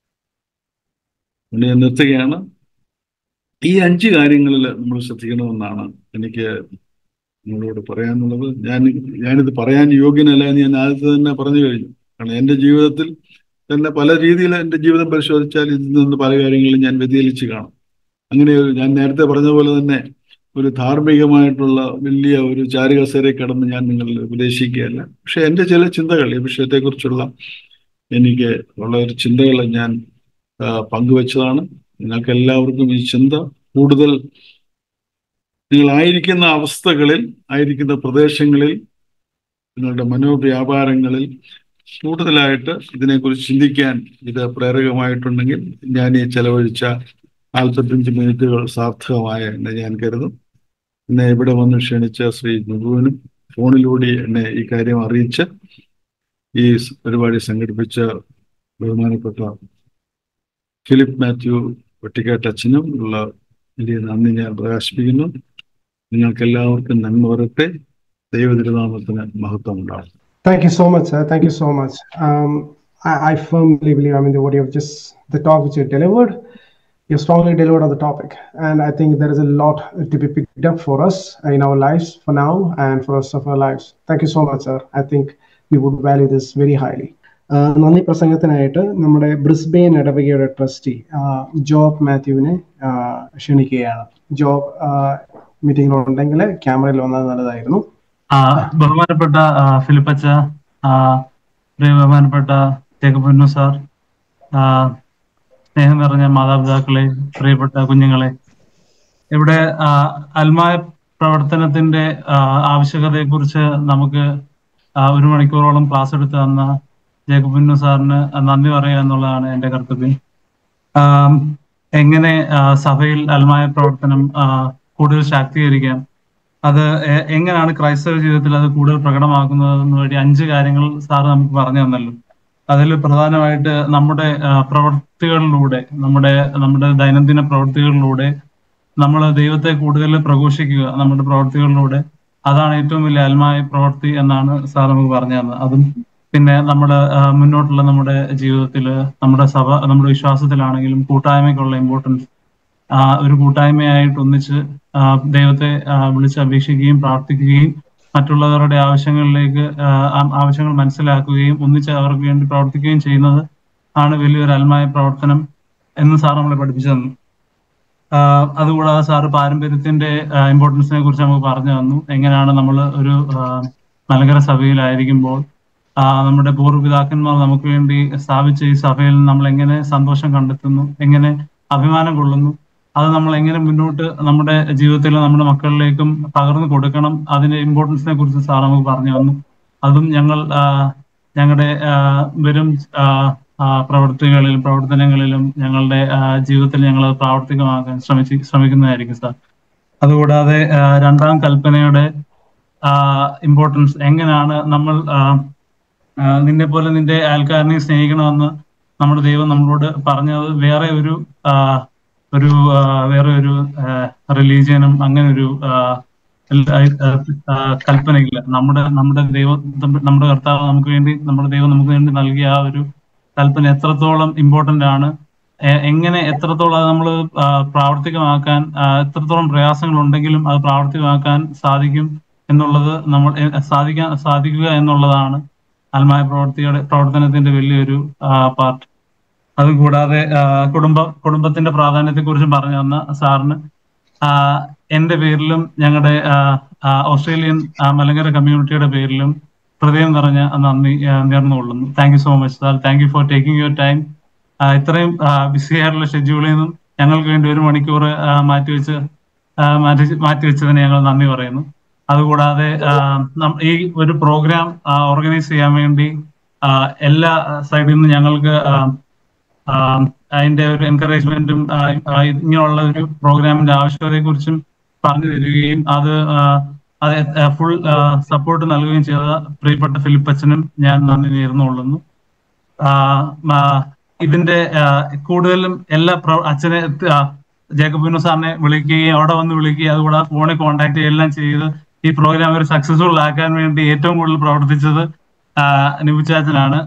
ഞാൻ നിർത്തുകയാണ് ഈ അഞ്ച് കാര്യങ്ങളിൽ നമ്മൾ ശ്രദ്ധിക്കണമെന്നാണ് എനിക്ക് നിങ്ങളോട് പറയാനുള്ളത് ഞാൻ ഞാനിത് പറയാൻ യോഗ്യനല്ല എന്ന് ഞാൻ ആദ്യത്തെ തന്നെ പറഞ്ഞു കഴിഞ്ഞു കാരണം എൻ്റെ ജീവിതത്തിൽ തന്നെ പല രീതിയിൽ എൻ്റെ ജീവിതം പരിശോധിച്ചാൽ ഇതിൽ നിന്ന് പല കാര്യങ്ങളും ഞാൻ വ്യതിചലിച്ച് കാണും അങ്ങനെ ഞാൻ നേരത്തെ പറഞ്ഞ പോലെ തന്നെ ഒരു ധാർമ്മികമായിട്ടുള്ള വലിയ ഒരു ചാരുകസേരെ കിടന്ന് ഞാൻ നിങ്ങളിൽ ഉപദേശിക്കുകയല്ല പക്ഷെ എൻ്റെ ചില ചിന്തകൾ ഈ വിഷയത്തെക്കുറിച്ചുള്ള എനിക്ക് ഉള്ള ഒരു ചിന്തകൾ ഞാൻ പങ്കുവച്ചതാണ് നിങ്ങൾക്ക് എല്ലാവർക്കും ഈ ചിന്ത കൂടുതൽ നിങ്ങളായിരിക്കുന്ന അവസ്ഥകളിൽ ആയിരിക്കുന്ന പ്രദേശങ്ങളിൽ നിങ്ങളുടെ മനോവ്യാപാരങ്ങളിൽ കൂടുതലായിട്ട് ഇതിനെക്കുറിച്ച് ചിന്തിക്കാൻ ഇത് പ്രേരകമായിട്ടുണ്ടെങ്കിൽ ഞാൻ ഈ ചെലവഴിച്ച നാൽപ്പത്തഞ്ച് മിനിറ്റുകൾ സാർത്ഥകമായ എന്ന് ഞാൻ കരുതും എന്നെ ഇവിടെ വന്ന് ക്ഷണിച്ച ശ്രീ നുബുവിനും ഫോണിലൂടെ എന്നെ ഈ കാര്യം അറിയിച്ച് ഈ സ് പരിപാടി സംഘടിപ്പിച്ച ബഹുമാനപ്പെട്ട ഫിലിപ്പ് മാത്യു വെട്ടിക്കാട്ട് അച്ഛനും ഉള്ള വലിയ നന്ദി ഞാൻ പ്രകാശിപ്പിക്കുന്നു നിങ്ങൾക്ക് എല്ലാവർക്കും നന്മ വരട്ടെ ദൈവതിരുനാമത്തിന് മഹത്വം ഉണ്ടാകും Thank you so much, sir. Thank you so much. Um, I, I firmly believe, I mean, the, what you have just, the talk which you delivered, you strongly delivered on the topic. And I think there is a lot to be picked up for us in our lives for now and for the rest of our lives. Thank you so much, sir. I think we would value this very highly. ആഹ് നന്ദി പ്രസംഗത്തിനായിട്ട് നമ്മുടെ Brisbane ഇടവകയുടെ trustee job മാത്യുവിനെ ആഹ് ക്ഷണിക്കുകയാണ് job മീറ്റിംഗിലുണ്ടെങ്കിൽ ക്യാമറയിൽ വന്നാൽ നല്ലതായിരുന്നു ആ, ബഹുമാനപ്പെട്ട ആ, ഫിലിപ്പച്ച ആ, പ്രിയ ബഹുമാനപ്പെട്ട ജേക്കബുന്നു സാർ ആ, സ്നേഹം നിറഞ്ഞ മാതാപിതാക്കളെ പ്രിയപ്പെട്ട കുഞ്ഞുങ്ങളെ ഇവിടെ ആ, അൽമായ പ്രവർത്തനത്തിന്റെ ആ, ആവശ്യകതയെക്കുറിച്ച് നമുക്ക് ആ, ഒരു മണിക്കൂറോളം ക്ലാസ് എടുത്ത് തന്ന ജേക്കബുന്നു സാറിന് നന്ദി പറയുക എന്നുള്ളതാണ് എന്റെ കർത്തവ്യം ആം, എങ്ങനെ ആ, സഭയിൽ അൽമായ പ്രവർത്തനം ആ, കൂടുതൽ ശാക്തീകരിക്കാം അത് എ- എങ്ങനെയാണ് ക്രൈസ്തവ ജീവിതത്തിൽ അത് കൂടുതൽ പ്രകടമാക്കുന്നത് വഴി അഞ്ച് കാര്യങ്ങൾ സാറ് നമുക്ക് പറഞ്ഞു തന്നല്ലോ അതിൽ പ്രധാനമായിട്ട് നമ്മുടെ ആ, പ്രവൃത്തികളിലൂടെ നമ്മുടെ നമ്മുടെ ദൈനംദിന പ്രവൃത്തികളിലൂടെ നമ്മൾ ദൈവത്തെ കൂടുതൽ പ്രഘോഷിക്കുക നമ്മുടെ പ്രവൃത്തികളിലൂടെ അതാണ് ഏറ്റവും വലിയ ആത്മായ പ്രവൃത്തി എന്നാണ് സാർ നമുക്ക് പറഞ്ഞു തന്നത് അതും പിന്നെ നമ്മുടെ ആ, മുന്നോട്ടുള്ള നമ്മുടെ ജീവിതത്തിൽ നമ്മുടെ സഭ നമ്മുടെ വിശ്വാസത്തിലാണെങ്കിലും കൂട്ടായ്മയ്ക്കുള്ള ഇമ്പോർട്ടൻസ് ആ, ഒരു കൂട്ടായ്മയായിട്ട് ഒന്നിച്ച് ആ, ദൈവത്തെ ആ, വിളിച്ച് അപേക്ഷിക്കുകയും പ്രാർത്ഥിക്കുകയും മറ്റുള്ളവരുടെ ആവശ്യങ്ങളിലേക്ക് ആ, ആ- ആവശ്യങ്ങൾ മനസ്സിലാക്കുകയും ഒന്നിച്ച് അവർക്ക് വേണ്ടി പ്രവർത്തിക്കുകയും ചെയ്യുന്നത് ആണ് വലിയൊരു അൽമായ പ്രവർത്തനം എന്ന് സാർ നമ്മളെ പഠിപ്പിച്ചു തന്നു ആ, അതുകൂടാതെ സാറ് പാരമ്പര്യത്തിന്റെ ഇമ്പോർട്ടൻസിനെ കുറിച്ച് നമുക്ക് പറഞ്ഞു തന്നു എങ്ങനെയാണ് നമ്മൾ ഒരു ആ, മലങ്കര സഭയിലായിരിക്കുമ്പോൾ ആ, നമ്മുടെ പൂർവ്വപിതാക്കന്മാർ നമുക്ക് വേണ്ടി സ്ഥാപിച്ച ഈ സഭയിൽ നമ്മൾ എങ്ങനെ സന്തോഷം കണ്ടെത്തുന്നു എങ്ങനെ അഭിമാനം കൊള്ളുന്നു അത് നമ്മൾ എങ്ങനെ മുന്നോട്ട് നമ്മുടെ ജീവിതത്തിൽ നമ്മുടെ മക്കളിലേക്കും പകർന്നു കൊടുക്കണം അതിന്റെ ഇമ്പോർട്ടൻസിനെ കുറിച്ച് സാർ നമുക്ക് പറഞ്ഞു തന്നു അതും ഞങ്ങൾ ആ, ഞങ്ങളുടെ ആ, വരും ആ, ആ, പ്രവൃത്തികളിലും പ്രവർത്തനങ്ങളിലും ഞങ്ങളുടെ ആ, ജീവിതത്തിൽ ഞങ്ങൾ അത് പ്രാവർത്തികമാക്കാൻ ശ്രമിച്ച് ശ്രമിക്കുന്നതായിരിക്കും സാർ അതുകൂടാതെ ആ, രണ്ടാം കൽപ്പനയുടെ ഇമ്പോർട്ടൻസ് എങ്ങനെയാണ് നമ്മൾ ആ, ആ, നിന്നെ പോലെ നിന്റെ അയൽക്കാരനെ സ്നേഹിക്കണമെന്ന് നമ്മുടെ ദൈവം നമ്മളോട് പറഞ്ഞത് വേറെ ഒരു ആ, ഒരു ആ, വേറെ ഒരു റിലീജിയനും അങ്ങനെ ഒരു ആ, ഇല്ല, ആ, ആ, കൽപ്പനയില്ല നമ്മുടെ നമ്മുടെ ദൈവം നമ്മുടെ കർത്താവ് നമുക്ക് വേണ്ടി നമ്മുടെ ദൈവം നമുക്ക് വേണ്ടി നൽകിയ ആ ഒരു കൽപ്പന എത്രത്തോളം ഇമ്പോർട്ടന്റ് ആണ് എ- എങ്ങനെ എത്രത്തോളം അത് നമ്മൾ പ്രാവർത്തികമാക്കാൻ ആ, എത്രത്തോളം പ്രയാസങ്ങൾ ഉണ്ടെങ്കിലും അത് പ്രാവർത്തികമാക്കാൻ സാധിക്കും എന്നുള്ളത് നമ്മൾ എ- സാധിക്കാൻ സാധിക്കുക എന്നുള്ളതാണ് ആത്മായ പ്രവർത്തിയുടെ പ്രവർത്തനത്തിന്റെ വലിയൊരു പാർട്ട് അതുകൂടാതെ ആ, കുടുംബ കുടുംബത്തിന്റെ പ്രാധാന്യത്തെ കുറിച്ചും പറഞ്ഞു തന്ന സാറിന് ആ, എന്റെ പേരിലും ഞങ്ങളുടെ ആ, ആ, ഓസ്ട്രേലിയൻ ആ, മലങ്കര കമ്മ്യൂണിറ്റിയുടെ പേരിലും ഹൃദയം നിറഞ്ഞ നന്ദി ആ, നേർന്നുകൊള്ളുന്നു thank you so much sir thank you for taking your time ഇത്രയും ബിസി ആയിട്ടുള്ള ഷെഡ്യൂളിൽ നിന്നും ഞങ്ങൾക്ക് വേണ്ടി ഒരു മണിക്കൂർ ആ, മാറ്റിവെച്ച് ആ, മാറ്റി മാറ്റിവെച്ചതിന് ഞങ്ങൾ നന്ദി പറയുന്നു അതുകൂടാതെ ആ, നം- ഈ ഒരു പ്രോഗ്രാം ഓർഗനൈസ് ചെയ്യാൻ വേണ്ടി ആ, എല്ലാ സൈഡിൽ നിന്നും ഞങ്ങൾക്ക് ആ, ആ, അതിന്റെ ഒരു എൻകറേജ്മെന്റും ഇങ്ങനെയുള്ള ഒരു പ്രോഗ്രാമിന്റെ ആവശ്യകതയെ കുറിച്ചും പറഞ്ഞു തരികയും അത് ആ, അത് ഫുൾ സപ്പോർട്ട് നൽകുകയും ചെയ്ത പ്രിയപ്പെട്ട ഫിലിപ്പച്ചനും ഞാൻ നന്ദി നേർന്നുകൊള്ളുന്നു ആ, ആ, ഇതിന്റെ ആ, കൂടുതലും എല്ലാ പ്ര- അച്ഛനെ ആ, ജേക്കബിനു സാറിനെ വിളിക്കുകയും അവിടെ വന്ന് വിളിക്കുകയും അതുകൂടാതെ ഫോണിൽ കോൺടാക്ട് ചെയ്യുകയും എല്ലാം ചെയ്ത് ഈ പ്രോഗ്രാം ഒരു സക്സസ്ഫുൾ ആക്കാൻ വേണ്ടി ഏറ്റവും കൂടുതൽ പ്രവർത്തിച്ചത് നിബുചാച്ചനാണ്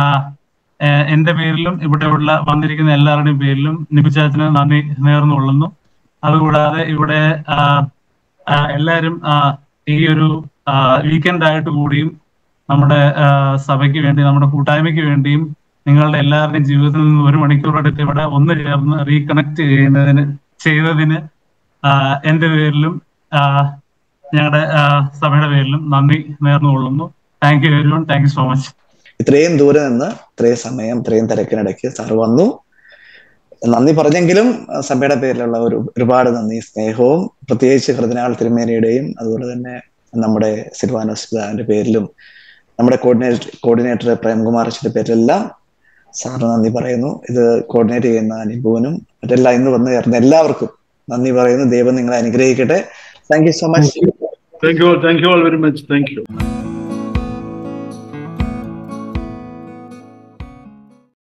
എന്റെ പേരിലും ഇവിടെ ഉള്ള വന്നിരിക്കുന്ന എല്ലാവരുടെയും പേരിലും നിബുചാച്ചന് നന്ദി നേർന്നുകൊള്ളുന്നു അതുകൂടാതെ ഇവിടെ ആ, ആ, എല്ലാവരും ആ, ഈ ഒരു വീക്കെൻഡ് ആയിട്ട് കൂടിയും നമ്മുടെ ആ, സഭയ്ക്ക് വേണ്ടി നമ്മുടെ കൂട്ടായ്മയ്ക്ക് വേണ്ടിയും നിങ്ങളുടെ എല്ലാവരുടെയും ജീവിതത്തിൽ നിന്ന് ഒരു മണിക്കൂർ എടുത്ത് ഇവിടെ ഒന്ന് ചേർന്ന് റീകണക്ട് ചെയ്യുന്നതിന് ചെയ്തതിന് ആ, എന്റെ പേരിലും ആ, ഞങ്ങളുടെ ആ, സഭയുടെ പേരിലും നന്ദി നേർന്നുകൊള്ളുന്നു thank you everyone thank you so much ഇത്രയും ദൂരെ നിന്ന് ഇത്രയും സമയം ഇത്രയും തിരക്കിനിടയ്ക്ക് സാർ വന്നു നന്ദി പറഞ്ഞെങ്കിലും അഹ് സഭയുടെ പേരിലുള്ള ഒരു ഒരുപാട് നന്ദി സ്നേഹവും പ്രത്യേകിച്ച് ഹൃദനാൾ തിരുമേനയുടെയും അതുപോലെ തന്നെ നമ്മുടെ സിൽവാനോസ് പിതാവിന്റെ പേരിലും നമ്മുടെ കോർഡിനേറ്റർ കോർഡിനേറ്റർ പ്രേംകുമാർ അച്ഛന്റെ പേരിലെല്ലാം സാറിന് നന്ദി പറയുന്നു ഇത് കോർഡിനേറ്റ് ചെയ്യുന്ന നിപുവിനും മറ്റെല്ലാം ഇന്ന് വന്നു ചേർന്ന എല്ലാവർക്കും നന്ദി പറയുന്നു ദൈവം നിങ്ങളെ അനുഗ്രഹിക്കട്ടെ thank you so much thank you thank you all very much thank U